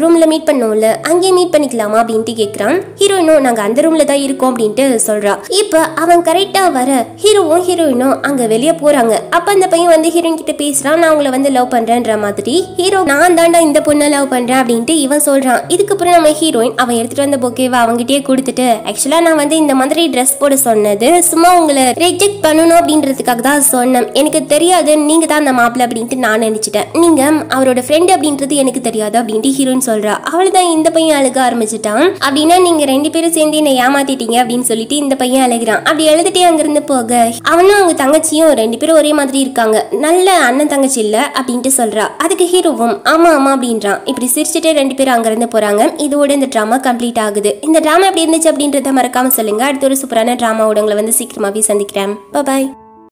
மீட் பண்ணோம்ல அங்கேயே மீட் பண்ணிக்கலாமா அப்படின்ட்டு கேட்குறான் ஹீரோயினும் நாங்கள் அந்த ரூம்ல தான் இருக்கோம் அப்படின்ட்டு சொல்றா இப்போ அவன் கரெக்டாக வர ஹீரோவும் ஹீரோயினும் அங்கே வெளியே போறாங்க அப்போ அந்த பையன் வந்து ஹீரோயின் கிட்ட பேசுறான் நான் உங்களை வந்து லவ் பண்றேன்ற மாதிரி ஹீரோ நான் தாண்டா இந்த பொண்ணை லவ் பண்றேன் அப்படின்ட்டு இவன் சொல்றான் இதுக்கப்புறம் நம்ம ஹீரோயின் அவன் எடுத்துட்டு வந்த பொக்கேவை அவங்ககிட்டயே கொடுத்துட்டு ஆக்சுவலா நான் வந்து இந்த மாதிரி ட்ரெஸ் போட சொன்னது சும்மா உங்களை ரிஜெக்ட் பண்ணணும் அப்படின்றதுக்காக தான் சொன்னேன் எனக்கு தெரியாது நீங்க தான் அந்த மாப்பிள்ள அப்படின்ட்டு நான் நினைச்சிட்டேன் நீங்க அவரோட ஃப்ரெண்ட் அப்படின்றது எனக்கு தெரியாது அப்படின்ட்டு ஹீரோயின் சொல்றா அவள்தான் இந்த பையன் அழுக ஆரம்பிச்சிட்டான் அப்படின்னா நீங்க ரெண்டு பேரும் சேர்ந்து என்னை ஏமாத்திட்டீங்க அப்படின்னு சொல்லிட்டு இந்த பையன் அழுகிறான் அப்படி எழுதிட்டே அங்கிருந்து போக அவனும் அவங்க தங்கச்சியும் ரெண்டு பேரும் ஒரே மாதிரி இருக்காங்க நல்ல அண்ணன் தங்கச்சி இல்ல அப்படின்ட்டு சொல்றா அதுக்கு ஹீரோவும் ஆமா ஆமா அப்படின்றான் இப்படி சிரிச்சுட்டே ரெண்டு பேரும் அங்கிருந்து போறாங்க இதோட இந்த ட்ராமா கம்ப்ளீட் ஆகுது இந்த ட்ராமா எப்படி இருந்துச்சு அப்படின்றத மறக்காம சொல்லுங்க அடுத்த ஒரு சூப்பரான ட்ராமாவோட உங்களை வந்து சீக்கிரமாவே சந்திக்கிறேன் பாய்